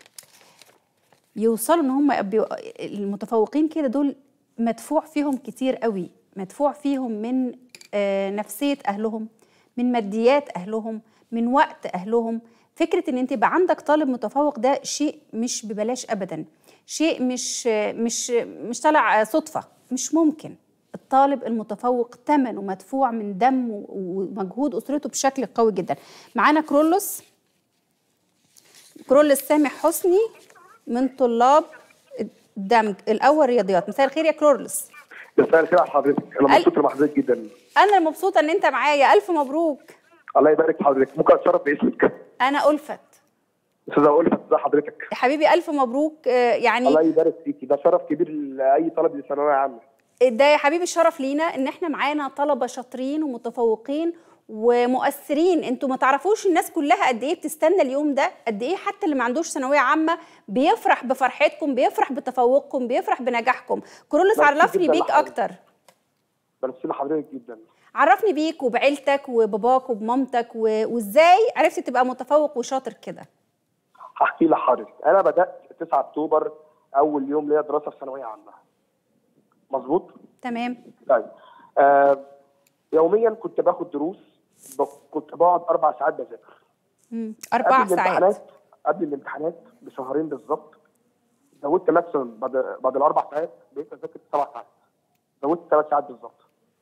يوصلوا ان هم يبقوا- المتفوقين كده دول مدفوع فيهم كتير قوي مدفوع فيهم من آه، نفسيه اهلهم من ماديات اهلهم من وقت اهلهم فكره ان انت يبقى عندك طالب متفوق ده شيء مش ببلاش ابدا شيء مش مش مش طالع صدفه مش ممكن الطالب المتفوق ثمنه مدفوع من دم و- ومجهود اسرته بشكل قوي جدا معانا كرولوس كرولوس سامح حسني من طلاب الدمج الاول رياضيات مساء الخير يا كرولوس مساء الخير على حضرتك انا قال- مبسوط بحضرتك جدا انا مبسوطه ان انت معايا الف مبروك الله يبارك في حضرتك ممكن اتشرف باسمك انا الفت استاذه الفت ازي حضرتك يا حبيبي الف مبروك آه، يعني الله يبارك فيكي ده شرف كبير لاي طالب للثانويه عامه ده يا حبيبي الشرف لينا ان احنا معانا طلبه شاطرين ومتفوقين ومؤثرين انتوا ما تعرفوش الناس كلها قد ايه بتستنى اليوم ده قد ايه حتى اللي ما عندوش ثانويه عامه بيفرح بفرحتكم بيفرح بتفوقكم بيفرح بنجاحكم كرولس ميرسي عرفني جداً بيك لحضرتك. اكتر ميرسي لحضرتك جدا عرفني بيك وبعيلتك وباباك وبمامتك و... وازاي عرفت تبقى متفوق وشاطر كده هحكي لحضرتك انا بدات 9 اكتوبر اول يوم ليا دراسه في ثانويه عامه مظبوط تمام طيب آه يوميا كنت باخد دروس ب- كنت بقعد اربع ساعات بذاكر مم. اربع قبل ساعات الامتحانات قبل الامتحانات بشهرين بالظبط زودت ماكسيمم بعد بعد الاربع ساعات بقيت اذاكر سبع ساعات زودت ثلاث ساعات بالظبط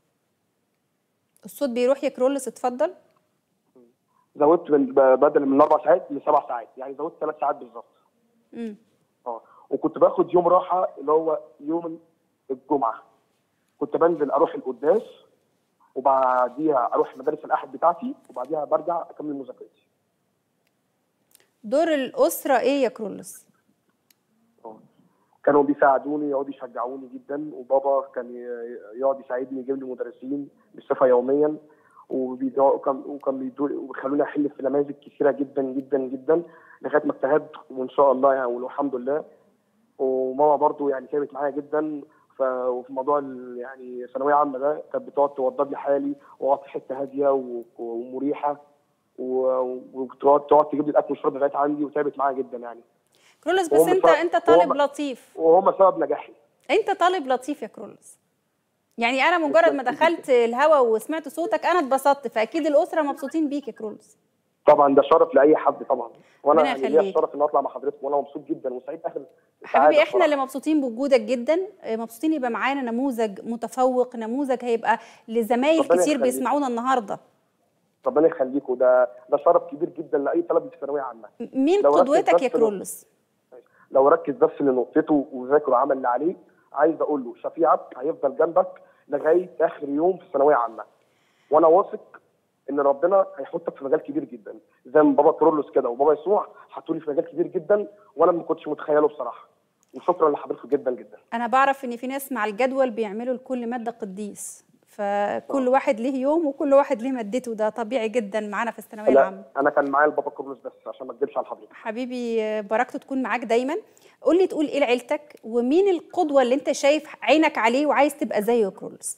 الصوت بيروح يا كرولس اتفضل زودت من ب- بدل من اربع ساعات لسبع ساعات يعني زودت ثلاث ساعات بالظبط مم. اه وكنت باخد يوم راحه اللي هو يوم الجمعه كنت بنزل اروح القداس وبعديها اروح مدارس الاحد بتاعتي وبعديها برجع اكمل مذاكرتي دور الاسره ايه يا كرولس اه. كانوا بيساعدوني يقعدوا يشجعوني جدا وبابا كان ي- يقعد يساعدني يجيب لي مدرسين بصفه يوميا وبيدعوا- وكان وكان بيدوا وبيخلوني احل في نماذج كثيره جدا جدا جدا لغايه ما اجتهدت وان شاء الله يعني والحمد لله وماما برضو يعني تعبت معايا جدا ف- وفي موضوع ال- يعني ثانويه عامه ده كانت بتقعد توضب لي حالي واقعد في حته هاديه و- ومريحه و- وتقعد تقعد تجيب لي الاكل والشرب لغايه عندي وتعبت معايا جدا يعني كرولس بس وهم انت صار- انت طالب وهم- لطيف وهم سبب نجاحي انت طالب لطيف يا كرولس يعني انا مجرد ما دخلت الهوا وسمعت صوتك انا اتبسطت فاكيد الاسره مبسوطين بيك يا كرولس طبعا ده شرف لاي حد طبعا وانا ربنا يعني ليا يخليك. الشرف ان اطلع مع حضرتك وانا مبسوط جدا وسعيد اخر حبيبي السعادة احنا اللي بصراحة. مبسوطين بوجودك جدا اه، مبسوطين يبقى معانا نموذج متفوق نموذج هيبقى لزمايل ربنا كتير يخليك. بيسمعونا النهارده ربنا يخليكوا ده ده شرف كبير جدا لاي طالب في ثانويه عامه مين لو ركز قدوتك بس يا لو- كرولس لو ركز بس لنقطته وذاكر وعمل اللي عليه عايز اقول له شفيعك هيفضل جنبك لغايه اخر يوم في ثانويه عامه وانا واثق ان ربنا هيحطك في مجال كبير جدا زي ما بابا كرولوس كده وبابا يسوع حطوني في مجال كبير جدا وانا ما كنتش متخيله بصراحه وشكرا لحضرتك جدا جدا انا بعرف ان في ناس مع الجدول بيعملوا لكل ماده قديس فكل واحد ليه يوم وكل واحد ليه مادته ده طبيعي جدا معانا في الثانويه لا العامه انا كان معايا البابا كرولوس بس عشان ما اكذبش على حضرتك حبيبي بركته تكون معاك دايما قول لي تقول ايه لعيلتك ومين القدوه اللي انت شايف عينك عليه وعايز تبقى زيه كرولوس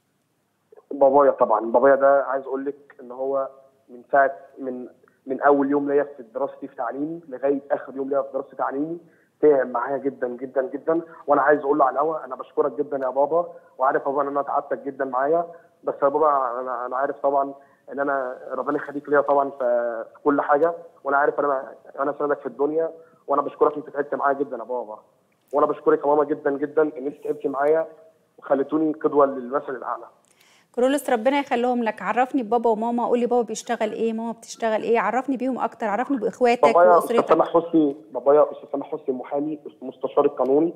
بابايا طبعا بابايا ده عايز اقول لك ان هو من ساعه من من اول يوم ليا في دراستي في تعليمي لغايه اخر يوم ليا في دراستي تعليمي تعب معايا جدا جدا جدا وانا عايز اقول له على الهوا انا بشكرك جدا يا بابا وعارف يا بابا ان انا تعبتك جدا معايا بس يا بابا انا انا عارف طبعا ان انا ربنا يخليك ليا طبعا في في كل حاجه وانا عارف ان انا انا سندك في الدنيا وانا بشكرك انت تعبت معايا جدا يا بابا وانا بشكرك يا ماما جدا جدا ان انت تعبتي معايا وخليتوني قدوه للمثل الاعلى كرولوس ربنا يخليهم لك عرفني بابا وماما قول لي بابا بيشتغل ايه ماما بتشتغل ايه عرفني بيهم اكتر عرفني باخواتك بابايا استاذ واسرتك سامح حسني بابايا استاذ سامح حسني محامي مستشار القانوني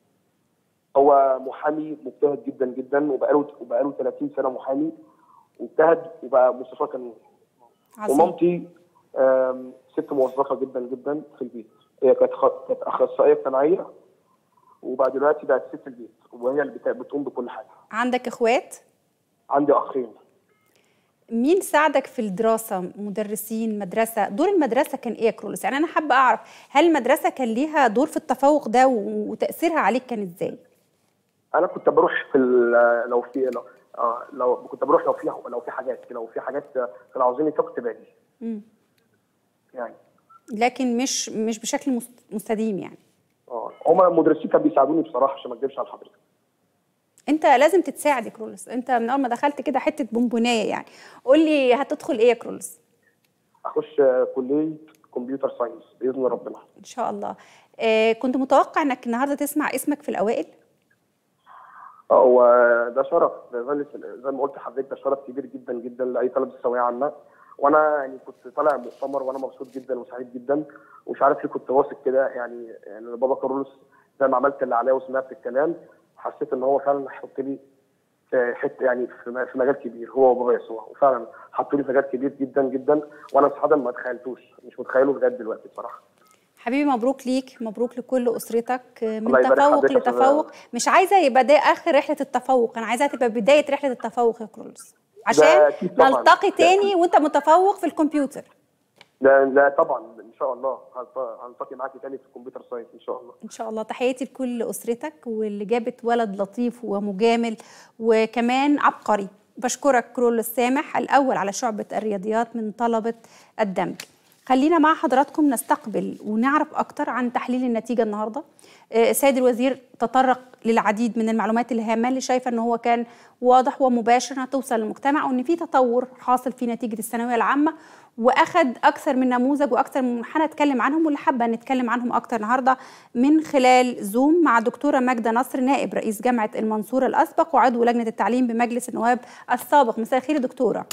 هو محامي مجتهد جدا جدا وبقاله وبقاله 30 سنه محامي واجتهد وبقى مستشار قانوني عظيم ومامتي آم، ست موظفه جدا جدا في البيت هي كانت خ- كانت اخصائيه اجتماعيه وبقى دلوقتي بقت ست البيت وهي اللي بت- بتقوم بكل حاجه عندك اخوات عندي اخين مين ساعدك في الدراسة مدرسين مدرسة دور المدرسة كان ايه يا كرولوس يعني انا حابة اعرف هل المدرسة كان ليها دور في التفوق ده و- وتأثيرها عليك كان ازاي انا كنت بروح في ال- لو في لو, آه لو كنت بروح لو في لو في حاجات لو في حاجات كانوا عاوزيني فيها كنت باجي مم. يعني لكن مش مش بشكل مست- مستديم يعني اه هما المدرسين كانوا بيساعدوني بصراحه عشان ما اكذبش على حضرتك انت لازم تتساعد يا كرولوس انت من اول ما دخلت كده حتة بونبوناية يعني قول لي هتدخل ايه يا كرولوس اخش آه، كليه كمبيوتر ساينس باذن ربنا ان شاء الله آه كنت متوقع انك النهارده تسمع اسمك في الاوائل اه هو ده شرف زي زي ما قلت لحضرتك ده شرف كبير جدا جدا لاي طالب ثانويه عامه وانا يعني كنت طالع مؤتمر وانا مبسوط جدا وسعيد جدا ومش عارف ليه كنت واثق كده يعني يعني بابا كارلوس زي ما عملت اللي عليا وسمعت الكلام حسيت ان هو فعلا هيحط لي في حته يعني في م- في مجال كبير هو وبابا يسوع وفعلا حطوا لي في مجال كبير جدا جدا وانا صراحه ما تخيلتوش مش متخيله لغايه دلوقتي بصراحه حبيبي مبروك ليك مبروك لكل اسرتك آه، من الله يبارك تفوق حضرتك يا لتفوق مش عايزه يبقى ده اخر رحله التفوق انا عايزاها تبقى بدايه رحله التفوق يا كرولوس عشان أكيد طبعاً. نلتقي ده تاني أكيد. وانت متفوق في الكمبيوتر لا لا طبعا ان شاء الله هلت- هلتقي معاكي تاني في الكمبيوتر ساينس ان شاء الله ان شاء الله تحياتي لكل اسرتك واللي جابت ولد لطيف ومجامل وكمان عبقري بشكرك كرول السامح الاول على شعبه الرياضيات من طلبه الدمج خلينا مع حضراتكم نستقبل ونعرف اكتر عن تحليل النتيجه النهارده آه، السيد الوزير تطرق للعديد من المعلومات الهامه اللي شايفه ان هو كان واضح ومباشر انها توصل للمجتمع وان في تطور حاصل في نتيجه الثانويه العامه واخد اكثر من نموذج واكثر من منحنى اتكلم عنهم واللي حابه نتكلم عنهم اكتر النهارده من خلال زوم مع دكتوره ماجده نصر نائب رئيس جامعه المنصوره الاسبق وعضو لجنه التعليم بمجلس النواب السابق مساء الخير يا دكتوره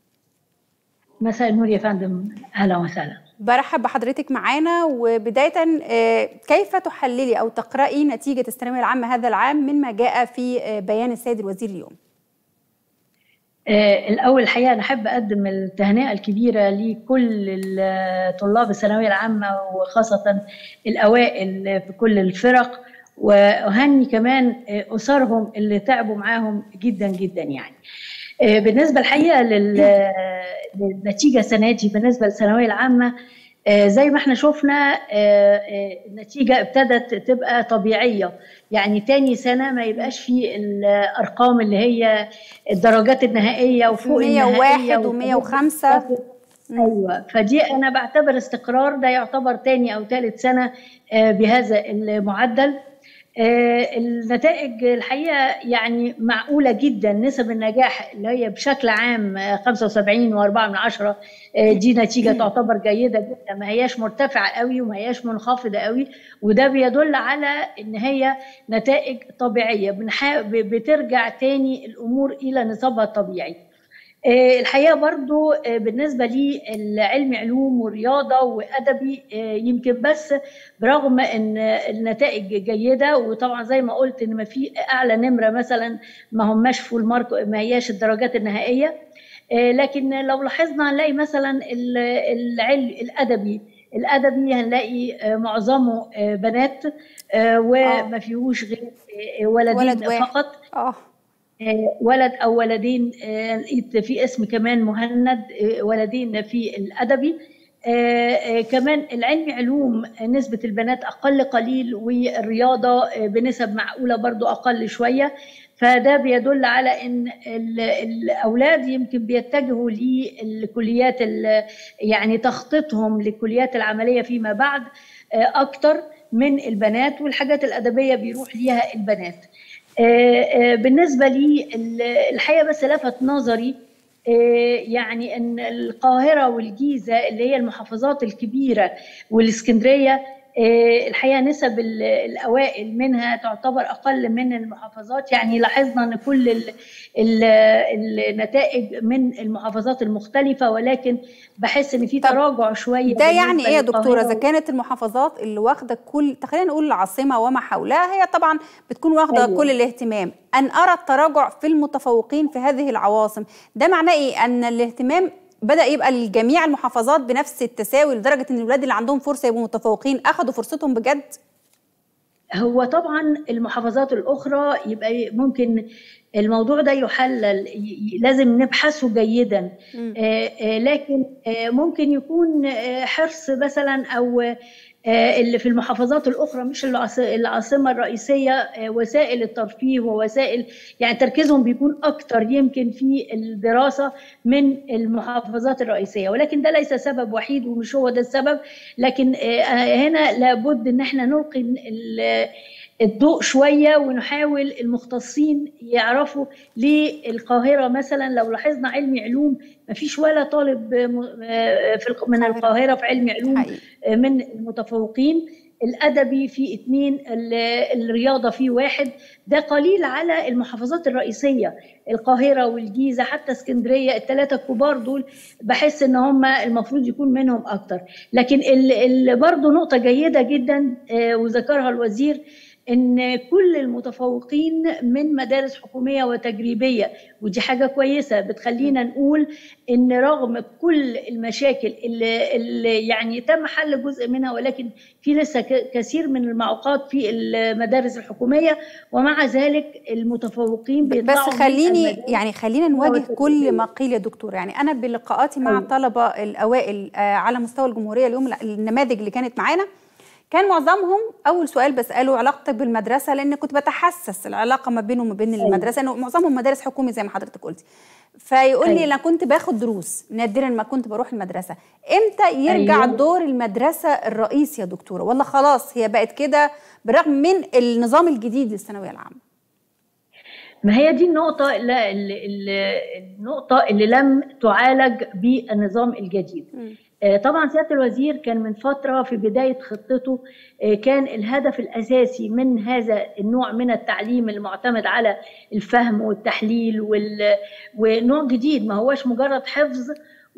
مساء النور يا فندم اهلا وسهلا برحب بحضرتك معانا وبدايه آه، كيف تحللي او تقراي نتيجه الثانويه العامه هذا العام مما جاء في آه، بيان السيد الوزير اليوم آه، الاول الحقيقه انا احب اقدم التهنئه الكبيره لكل ال- طلاب الثانويه العامه وخاصه الاوائل في كل الفرق واهني كمان آه، اسرهم اللي تعبوا معاهم جدا جدا يعني آه، بالنسبه الحقيقه لل- للنتيجه السنه دي بالنسبه للثانويه العامه آه، زي ما احنا شفنا آه، آه، النتيجه ابتدت تبقى طبيعيه يعني تاني سنه ما يبقاش فيه الارقام اللي هي الدرجات النهائيه وفوق 101 النهائيه و105 ايوه فدي انا بعتبر استقرار ده يعتبر تاني او ثالث سنه آه، بهذا المعدل آه، النتائج الحقيقه يعني معقوله جدا نسب النجاح اللي هي بشكل عام آه، 75 و4 من عشرة آه، دي نتيجه تعتبر جيده جدا ما هياش مرتفعه قوي وما هياش منخفضه قوي وده بيدل على ان هي نتائج طبيعيه بنحا- ب- بترجع تاني الامور الى نصابها الطبيعي آه، الحقيقه برضو آه، بالنسبه لي العلم علوم ورياضه وادبي آه، يمكن بس برغم ان النتائج جيده وطبعا زي ما قلت ان ما في اعلى نمره مثلا ما هماش فول مارك ما هياش الدرجات النهائيه آه، لكن لو لاحظنا هنلاقي مثلا ال- العلم الادبي الادبي هنلاقي آه، معظمه آه، بنات آه، وما فيهوش غير آه، ولدين ولد واحد. فقط اه آه، ولد او ولدين آه، لقيت في اسم كمان مهند آه، ولدين في الادبي آه، آه، كمان العلم علوم آه، نسبة البنات أقل قليل والرياضة آه، بنسب معقولة برضو أقل شوية فده بيدل على أن ال- الأولاد يمكن بيتجهوا للكليات ال- يعني تخطيطهم للكليات العملية فيما بعد آه، أكتر من البنات والحاجات الأدبية بيروح ليها البنات آه، آه، بالنسبة لي ال- الحقيقة بس لفت نظري آه، يعني ان القاهره والجيزه اللي هي المحافظات الكبيره والاسكندريه آه، الحقيقه نسب ال- الاوائل منها تعتبر اقل من المحافظات يعني لاحظنا ان كل ال- ال- النتائج من المحافظات المختلفه ولكن بحس ان في طب تراجع شويه ده يعني بالنسبة ايه يا دكتوره للقاهرة اذا كانت المحافظات اللي واخده كل خلينا نقول العاصمه وما حولها هي طبعا بتكون واخده أيوة. كل الاهتمام ان ارى التراجع في المتفوقين في هذه العواصم ده معناه ايه ان الاهتمام بدا يبقى لجميع المحافظات بنفس التساوي لدرجه ان الولاد اللي عندهم فرصه يبقوا متفوقين اخذوا فرصتهم بجد هو طبعا المحافظات الأخرى يبقى ممكن الموضوع ده يحلل ي- ي- لازم نبحثه جيدا مم. آه، آه، لكن آه، ممكن يكون آه، حرص مثلا أو آه، اللي في المحافظات الأخرى مش العاص- العاصمة الرئيسية آه، وسائل الترفيه ووسائل يعني تركيزهم بيكون أكتر يمكن في الدراسة من المحافظات الرئيسية ولكن ده ليس سبب وحيد ومش هو ده السبب لكن آه، هنا لابد ان احنا نلقي ال- الضوء شويه ونحاول المختصين يعرفوا ليه القاهره مثلا لو لاحظنا علمي علوم ما فيش ولا طالب م- آه، في الق- من القاهره في علمي علوم حقيقي آه، من المتفوقين الادبي في اثنين ال- الرياضه في واحد ده قليل على المحافظات الرئيسيه القاهره والجيزه حتى اسكندريه الثلاثه الكبار دول بحس ان هم المفروض يكون منهم اكتر لكن ال- ال- برضه نقطه جيده جدا آه، وذكرها الوزير ان كل المتفوقين من مدارس حكوميه وتجريبيه ودي حاجه كويسه بتخلينا نقول ان رغم كل المشاكل اللي, اللي يعني تم حل جزء منها ولكن في لسه ك- كثير من المعوقات في المدارس الحكوميه ومع ذلك المتفوقين بس بيطلعوا من خليني المدارس يعني خلينا نواجه والتدريبية. كل ما قيل يا دكتور يعني انا بلقاءاتي مع أيوة. الطلبه الاوائل آه، على مستوى الجمهوريه اليوم النماذج اللي كانت معانا كان معظمهم اول سؤال بساله علاقتك بالمدرسه لان كنت بتحسس العلاقه ما بينه وما بين أيوة. المدرسه انه معظمهم مدارس حكومي زي ما حضرتك قلتي فيقول لي أيوة. انا كنت باخد دروس نادرا ما كنت بروح المدرسه امتى يرجع أيوة. دور المدرسه الرئيسي يا دكتوره ولا خلاص هي بقت كده بالرغم من النظام الجديد للثانويه العامه ما هي دي النقطة اللي اللي النقطة اللي لم تعالج بالنظام الجديد. مم. آه، طبعا سيادة الوزير كان من فترة في بداية خطته آه، كان الهدف الأساسي من هذا النوع من التعليم المعتمد على الفهم والتحليل وال- ونوع جديد ما هوش مجرد حفظ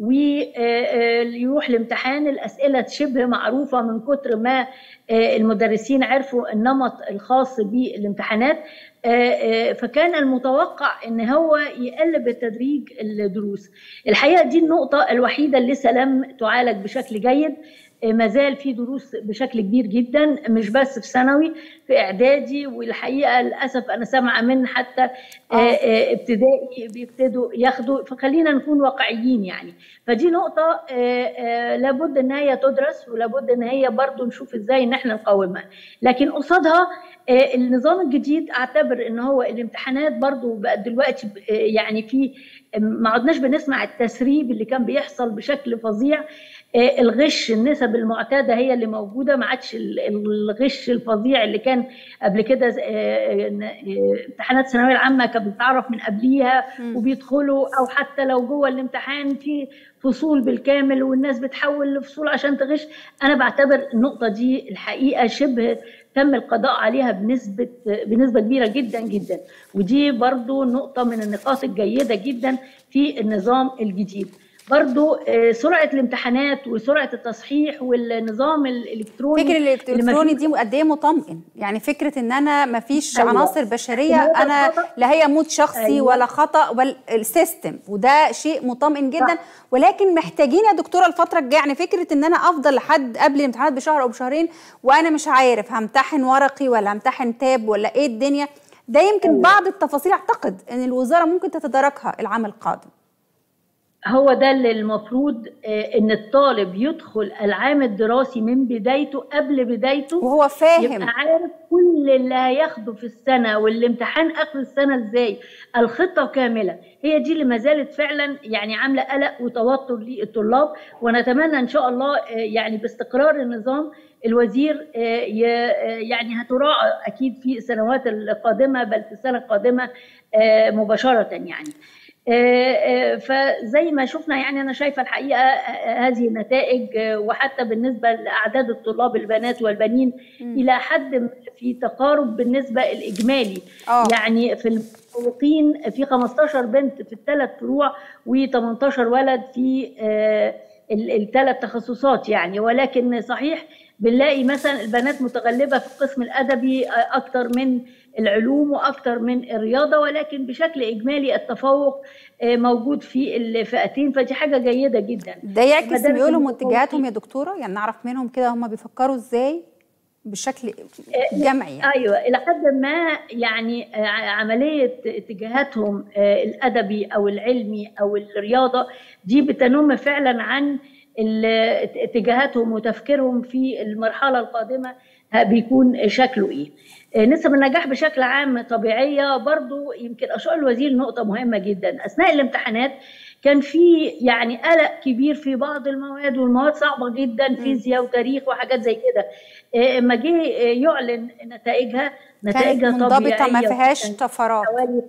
ويروح الامتحان الأسئلة شبه معروفة من كتر ما آه، المدرسين عرفوا النمط الخاص بالامتحانات آه، آه، فكان المتوقع ان هو يقلب بالتدريج الدروس الحقيقه دي النقطه الوحيده اللي لسه لم تعالج بشكل جيد آه، ما زال في دروس بشكل كبير جدا مش بس في ثانوي في اعدادي والحقيقه للاسف انا سامعه من حتى آه، آه، ابتدائي بيبتدوا ياخدوا فخلينا نكون واقعيين يعني فدي نقطه آه، آه، لابد ان هي تدرس ولابد ان هي برضو نشوف ازاي ان احنا نقاومها لكن قصادها آه، النظام الجديد اعتبر ان هو الامتحانات برضو بقت دلوقتي ب- آه، يعني في ما عدناش بنسمع التسريب اللي كان بيحصل بشكل فظيع آه، الغش النسب المعتاده هي اللي موجوده ما عادش ال- الغش الفظيع اللي كان قبل كده آه، آه، آه، امتحانات الثانويه العامه كانت بتتعرف من قبليها مم. وبيدخلوا او حتى لو جوه الامتحان في فصول بالكامل والناس بتحول لفصول عشان تغش انا بعتبر النقطه دي الحقيقه شبه تم القضاء عليها بنسبه بنسبه كبيره جدا جدا ودي برضو نقطه من النقاط الجيده جدا في النظام الجديد برضو آه، سرعه الامتحانات وسرعه التصحيح والنظام الالكتروني فكر اللي الالكتروني مفيش- دي قد ايه مطمئن يعني فكره ان انا ما فيش أيوة. عناصر بشريه إن هو انا الخطأ- لا هي موت شخصي أيوة. ولا خطا ولا السيستم وده شيء مطمئن جدا صح. ولكن محتاجين يا دكتوره الفتره الجايه يعني فكره ان انا افضل لحد قبل الامتحانات بشهر او بشهرين وانا مش عارف همتحن ورقي ولا همتحن تاب ولا ايه الدنيا ده يمكن أيوة. بعض التفاصيل اعتقد ان الوزاره ممكن تتداركها العام القادم هو ده اللي المفروض آه، ان الطالب يدخل العام الدراسي من بدايته قبل بدايته وهو فاهم يبقى عارف كل اللي هياخده في السنه والامتحان اخر السنه ازاي الخطه كامله هي دي اللي ما زالت فعلا يعني عامله قلق وتوتر للطلاب ونتمنى ان شاء الله آه، يعني باستقرار النظام الوزير آه، ي- آه، يعني هتراعى اكيد في السنوات القادمه بل في السنه القادمه آه، مباشره يعني آه، آه، فزي ما شفنا يعني انا شايفه الحقيقه آه، هذه النتائج آه، وحتى بالنسبه لاعداد الطلاب البنات والبنين الى حد ما في تقارب بالنسبه الاجمالي آه. يعني في المتفوقين في 15 بنت في الثلاث فروع و18 ولد في الثلاث تخصصات يعني ولكن صحيح بنلاقي مثلا البنات متغلبه في القسم الادبي آه، اكتر من العلوم واكتر من الرياضه ولكن بشكل اجمالي التفوق آه، موجود في الفئتين فدي حاجه جيده جدا ده يعكس المدارس ميولهم المتفوقين. واتجاهاتهم يا دكتوره يعني نعرف منهم كده هم بيفكروا ازاي بشكل جمعي يعني. ايوه الى حد ما يعني آه، عمليه اتجاهاتهم آه، الادبي او العلمي او الرياضه دي بتنم فعلا عن ال- اتجاهاتهم وتفكيرهم في المرحله القادمه ه- بيكون شكله ايه آه، نسب النجاح بشكل عام طبيعيه برضو يمكن اشار الوزير نقطه مهمه جدا اثناء الامتحانات كان في يعني قلق كبير في بعض المواد والمواد صعبه جدا فيزياء وتاريخ وحاجات زي كده آه، اما جه آه، يعلن نتائجها كانت نتائجها منضبطه ما طبيعيه فيهاش وكان طفرات حوالي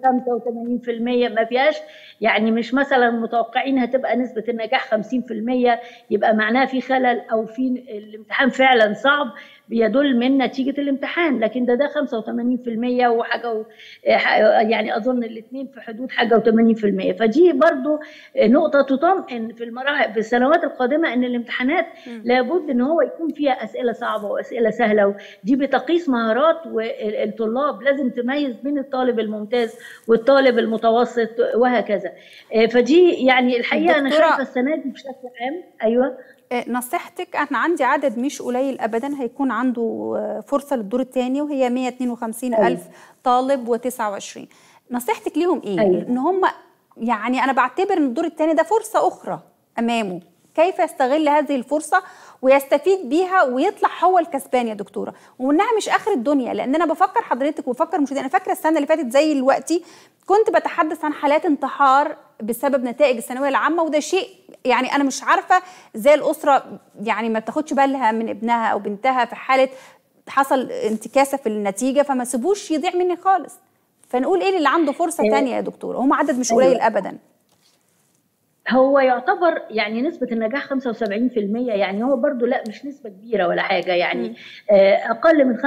85% ما فيهاش يعني مش مثلا متوقعين هتبقى نسبة النجاح 50% يبقى معناها في خلل أو في الامتحان فعلا صعب بيدل من نتيجة الامتحان لكن ده ده 85% وحاجة و يعني أظن الاثنين في حدود حاجة و80% فدي برضو نقطة تطمئن في المراحل في السنوات القادمة إن الامتحانات لابد إن هو يكون فيها أسئلة صعبة وأسئلة سهلة دي بتقيس مهارات والطلاب لازم تميز بين الطالب الممتاز والطالب المتوسط وهكذا آه، فدي يعني الحقيقة أنا دكتورة- شايفة السنة دي بشكل عام أيوه آه، نصيحتك انا عندي عدد مش قليل ابدا هيكون عنده آه، فرصه للدور الثاني وهي 152 أيوة. الف طالب و29 نصيحتك ليهم ايه أيوة. ان هم يعني انا بعتبر ان الدور الثاني ده فرصه اخرى امامه كيف يستغل هذه الفرصه ويستفيد بيها ويطلع هو الكسبان يا دكتوره وانها مش اخر الدنيا لان انا بفكر حضرتك وبفكر المشاهدين انا فاكره السنه اللي فاتت زي دلوقتي كنت بتحدث عن حالات انتحار بسبب نتائج الثانويه العامه وده شيء يعني انا مش عارفه ازاي الاسره يعني ما بتاخدش بالها من ابنها او بنتها في حاله حصل انتكاسه في النتيجه فما سيبوش يضيع مني خالص فنقول ايه اللي عنده فرصه أيوة. تانية يا دكتوره هم عدد مش أيوة. قليل ابدا هو يعتبر يعني نسبة النجاح 75% يعني هو برضو لا مش نسبة كبيرة ولا حاجة يعني آه، أقل من 25%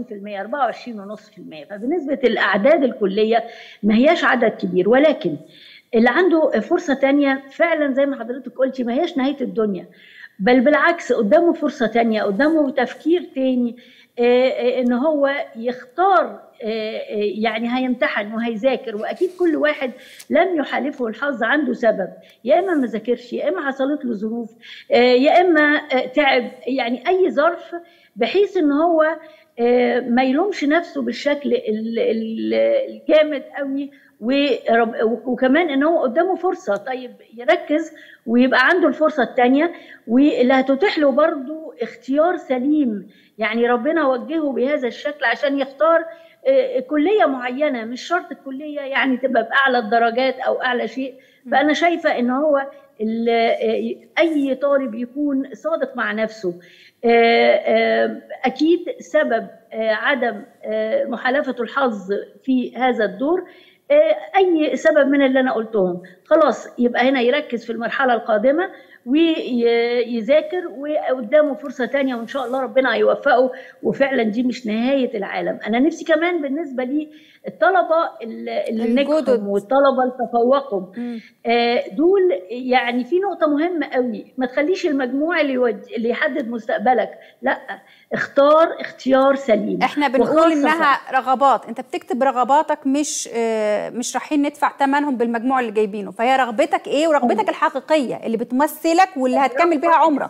24.5% فبنسبة الأعداد الكلية ما هياش عدد كبير ولكن اللي عنده فرصة تانية فعلا زي ما حضرتك قلتي ما هياش نهاية الدنيا بل بالعكس قدامه فرصة تانية قدامه تفكير تاني آه، آه، ان هو يختار آه، آه، يعني هيمتحن وهيذاكر واكيد كل واحد لم يحالفه الحظ عنده سبب يا اما ما ذاكرش يا اما حصلت له ظروف آه، يا اما آه، تعب يعني اي ظرف بحيث ان هو آه، ما يلومش نفسه بالشكل ال- ال- الجامد قوي ورب- وكمان ان هو قدامه فرصه طيب يركز ويبقى عنده الفرصه الثانيه واللي هتتيح له برضه اختيار سليم يعني ربنا وجهه بهذا الشكل عشان يختار آه، كليه معينه مش شرط الكليه يعني تبقى باعلى الدرجات او اعلى شيء فانا شايفه ان هو ال- آه، اي طالب يكون صادق مع نفسه آه، آه، اكيد سبب آه، عدم آه، محالفه الحظ في هذا الدور آه، اي سبب من اللي انا قلتهم خلاص يبقى هنا يركز في المرحله القادمه ويذاكر وقدامه فرصه تانية وان شاء الله ربنا هيوفقه وفعلا دي مش نهايه العالم انا نفسي كمان بالنسبه لي الطلبه اللي اللي الجدد. نجحوا والطلبه اللي تفوقوا مم. آه، دول يعني في نقطة مهمة قوي ما تخليش المجموع اللي يود... اللي يحدد مستقبلك لا اختار اختيار سليم احنا بنقول وخاصة انها رغبات انت بتكتب رغباتك مش آه، مش رايحين ندفع ثمنهم بالمجموع اللي جايبينه فهي رغبتك ايه ورغبتك الحقيقيه اللي بتمثلك واللي هتكمل بيها عمرك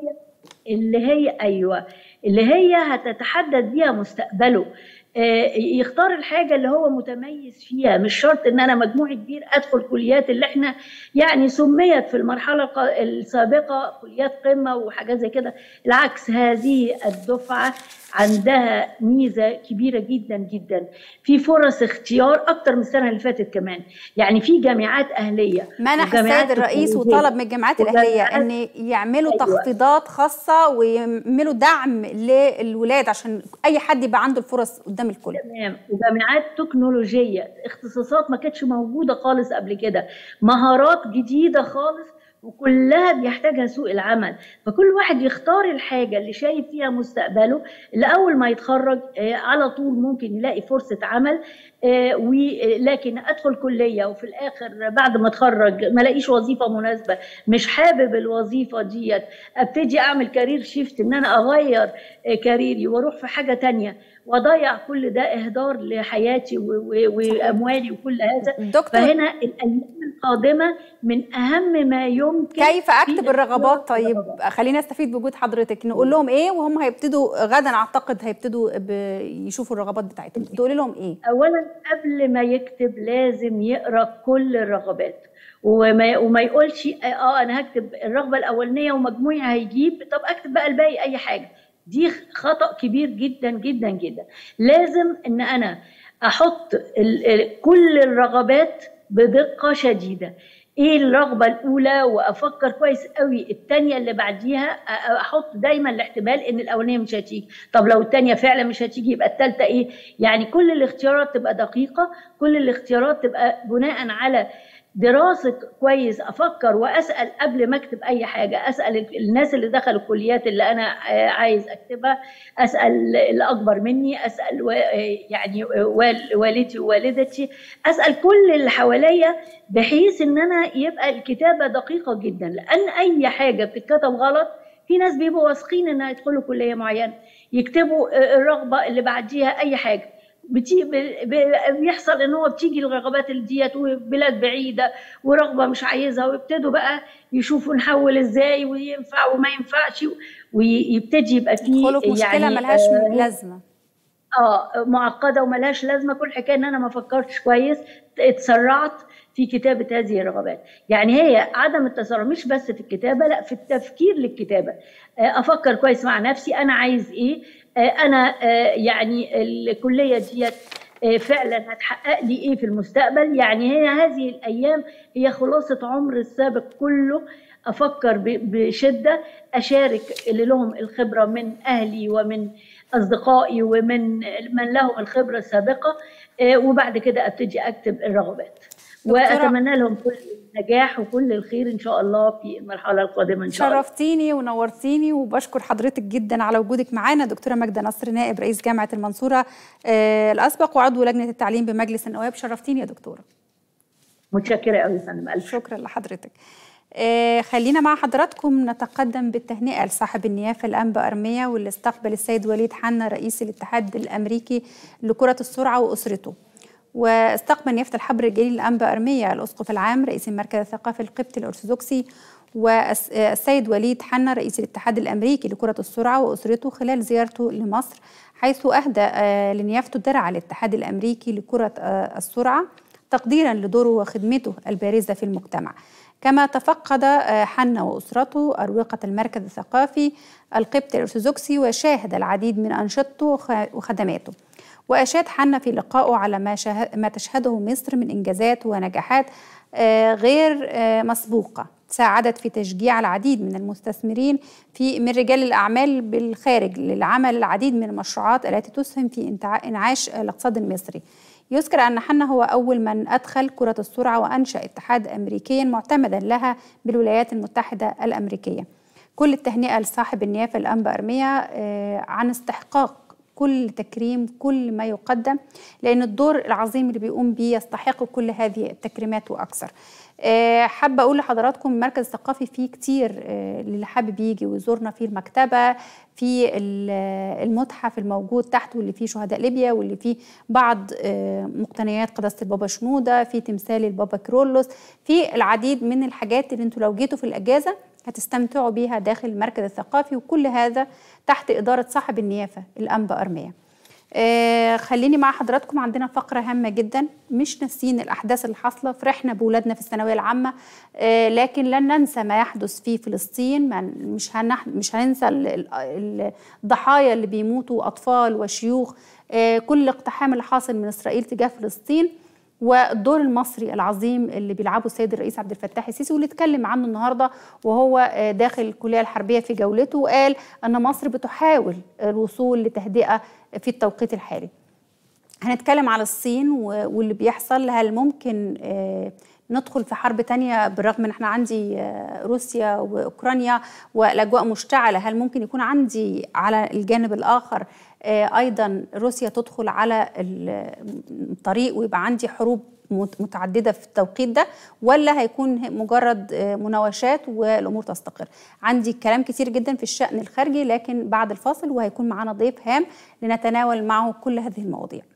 اللي هي ايوه اللي هي هتتحدد بيها مستقبله آه، يختار الحاجة اللي هو متميز فيها مش شرط ان انا مجموعي كبير ادخل كليات اللي احنا يعني سميت في المرحلة الق- السابقة كليات قمة وحاجات زي كده العكس هذه الدفعة عندها ميزة كبيرة جدا جدا في فرص اختيار اكتر من السنة اللي فاتت كمان يعني في جامعات اهلية منح وجامعات السيد الرئيس تكنولوجية. وطلب من الجامعات الاهليه وجامعات- ان يعملوا أيوة. تخفيضات خاصه ويعملوا دعم للولاد عشان اي حد يبقى عنده الفرص قدام الكل تمام وجامعات تكنولوجيه اختصاصات ما كانتش موجوده خالص قبل كده مهارات جديده خالص وكلها بيحتاجها سوق العمل فكل واحد يختار الحاجة اللي شايف فيها مستقبله اللي أول ما يتخرج آه، على طول ممكن يلاقي فرصة عمل آه، ولكن أدخل كلية وفي الآخر بعد ما أتخرج ما لاقيش وظيفة مناسبة مش حابب الوظيفة ديت أبتدي أعمل كارير شيفت إن أنا أغير آه، كاريري وأروح في حاجة تانية واضيع كل ده اهدار لحياتي و- و- واموالي وكل هذا دكتور فهنا الايام القادمه من اهم ما يمكن كيف اكتب في الرغبات اختيار طيب الرغبات. خلينا نستفيد بوجود حضرتك نقول لهم ايه وهم هيبتدوا غدا اعتقد هيبتدوا ب- يشوفوا الرغبات بتاعتهم تقولي لهم ايه اولا قبل ما يكتب لازم يقرا كل الرغبات وما وما يقولش اه انا هكتب الرغبه الاولانيه ومجموعي هيجيب طب اكتب بقى الباقي اي حاجه دي خطا كبير جدا جدا جدا لازم ان انا احط ال- ال- كل الرغبات بدقه شديده ايه الرغبه الاولى وافكر كويس قوي الثانيه اللي بعديها أ- احط دايما الاحتمال ان الاولانيه مش هتيجي طب لو الثانيه فعلا مش هتيجي يبقى الثالثه ايه يعني كل الاختيارات تبقى دقيقه كل الاختيارات تبقى بناء على دراسة كويس أفكر وأسأل قبل ما أكتب أي حاجة أسأل الناس اللي دخلوا الكليات اللي أنا آه، عايز أكتبها أسأل الأكبر مني أسأل و- آه، يعني وال- والدتي ووالدتي أسأل كل اللي حواليا بحيث إن أنا يبقى الكتابة دقيقة جدا لأن أي حاجة بتتكتب غلط في ناس بيبقوا واثقين إنها يدخلوا كلية معينة يكتبوا آه، الرغبة اللي بعديها أي حاجة بتي ب- ب- بيحصل ان هو بتيجي الرغبات اللي ديت وبلاد بعيده ورغبه مش عايزها ويبتدوا بقى يشوفوا نحول ازاي وينفع وما ينفعش ويبتدي يبقى في يدخلوا في مشكله يعني ملهاش آه، لازمه اه معقده وملهاش لازمه كل حكايه ان انا ما فكرتش كويس اتسرعت في كتابه هذه الرغبات يعني هي عدم التسرع مش بس في الكتابه لا في التفكير للكتابه آه، افكر كويس مع نفسي انا عايز ايه آه، انا آه، يعني الكليه ديت آه، فعلا هتحقق لي ايه في المستقبل يعني هي هذه الايام هي خلاصه عمر السابق كله افكر ب- بشده اشارك اللي لهم الخبره من اهلي ومن اصدقائي ومن من لهم الخبره السابقه آه، وبعد كده ابتدي اكتب الرغبات واتمنى لهم كل النجاح وكل الخير ان شاء الله في المرحله القادمه ان شاء الله شرفتيني ونورتيني وبشكر حضرتك جدا على وجودك معانا دكتوره ماجده نصر نائب رئيس جامعه المنصوره آه، الاسبق وعضو لجنه التعليم بمجلس النواب شرفتيني يا دكتوره متشكره قوي يا فندم الف شكرا لحضرتك آه، خلينا مع حضراتكم نتقدم بالتهنئة لصاحب النيافة الأنبا أرمية واللي استقبل السيد وليد حنا رئيس الاتحاد الأمريكي لكرة السرعة وأسرته واستقبل نيافة الحبر الجليل الأنبا أرمية الأسقف العام رئيس المركز الثقافي القبطي الأرثوذكسي والسيد وليد حنا رئيس الاتحاد الأمريكي لكرة السرعة وأسرته خلال زيارته لمصر حيث أهدى آه، لنيافته درع الاتحاد الأمريكي لكرة آه، السرعة تقديرا لدوره وخدمته البارزة في المجتمع كما تفقد آه، حنا وأسرته أروقة المركز الثقافي القبطي الأرثوذكسي وشاهد العديد من أنشطته وخ- وخدماته وأشاد حنا في لقائه على ما, شه... ما تشهده مصر من إنجازات ونجاحات آه، غير آه، مسبوقة ساعدت في تشجيع العديد من المستثمرين في من رجال الأعمال بالخارج للعمل العديد من المشروعات التي تسهم في انعاش الاقتصاد المصري يذكر أن حنا هو أول من أدخل كرة السرعة وأنشأ اتحاد أمريكيا معتمدا لها بالولايات المتحدة الأمريكية كل التهنئة لصاحب النيافة الأنبا أرمية عن استحقاق كل تكريم كل ما يقدم لأن الدور العظيم اللي بيقوم بيه يستحق كل هذه التكريمات وأكثر حابة أقول لحضراتكم المركز الثقافي فيه كتير اللي حابب يجي ويزورنا فيه المكتبة في المتحف الموجود تحت واللي فيه شهداء ليبيا واللي فيه بعض مقتنيات قداسة البابا شنودة في تمثال البابا كرولوس في العديد من الحاجات اللي انتوا لو جيتوا في الأجازة هتستمتعوا بيها داخل المركز الثقافي وكل هذا تحت إدارة صاحب النيافة الأنبا أرمية آه خليني مع حضراتكم عندنا فقرة هامة جدا مش ناسين الأحداث اللي حاصلة فرحنا بولادنا في الثانوية العامة آه لكن لن ننسى ما يحدث في فلسطين مش هنح مش هننسى الضحايا اللي بيموتوا أطفال وشيوخ آه كل الاقتحام اللي حاصل من إسرائيل تجاه فلسطين والدور المصري العظيم اللي بيلعبه السيد الرئيس عبد الفتاح السيسي واللي اتكلم عنه النهارده وهو داخل الكليه الحربيه في جولته وقال ان مصر بتحاول الوصول لتهدئه في التوقيت الحالي. هنتكلم على الصين واللي بيحصل هل ممكن ندخل في حرب تانية بالرغم ان احنا عندي روسيا واوكرانيا والاجواء مشتعله هل ممكن يكون عندي على الجانب الاخر ايضا روسيا تدخل على الطريق ويبقى عندي حروب متعدده في التوقيت ده ولا هيكون مجرد مناوشات والامور تستقر عندي كلام كتير جدا في الشان الخارجي لكن بعد الفاصل وهيكون معانا ضيف هام لنتناول معه كل هذه المواضيع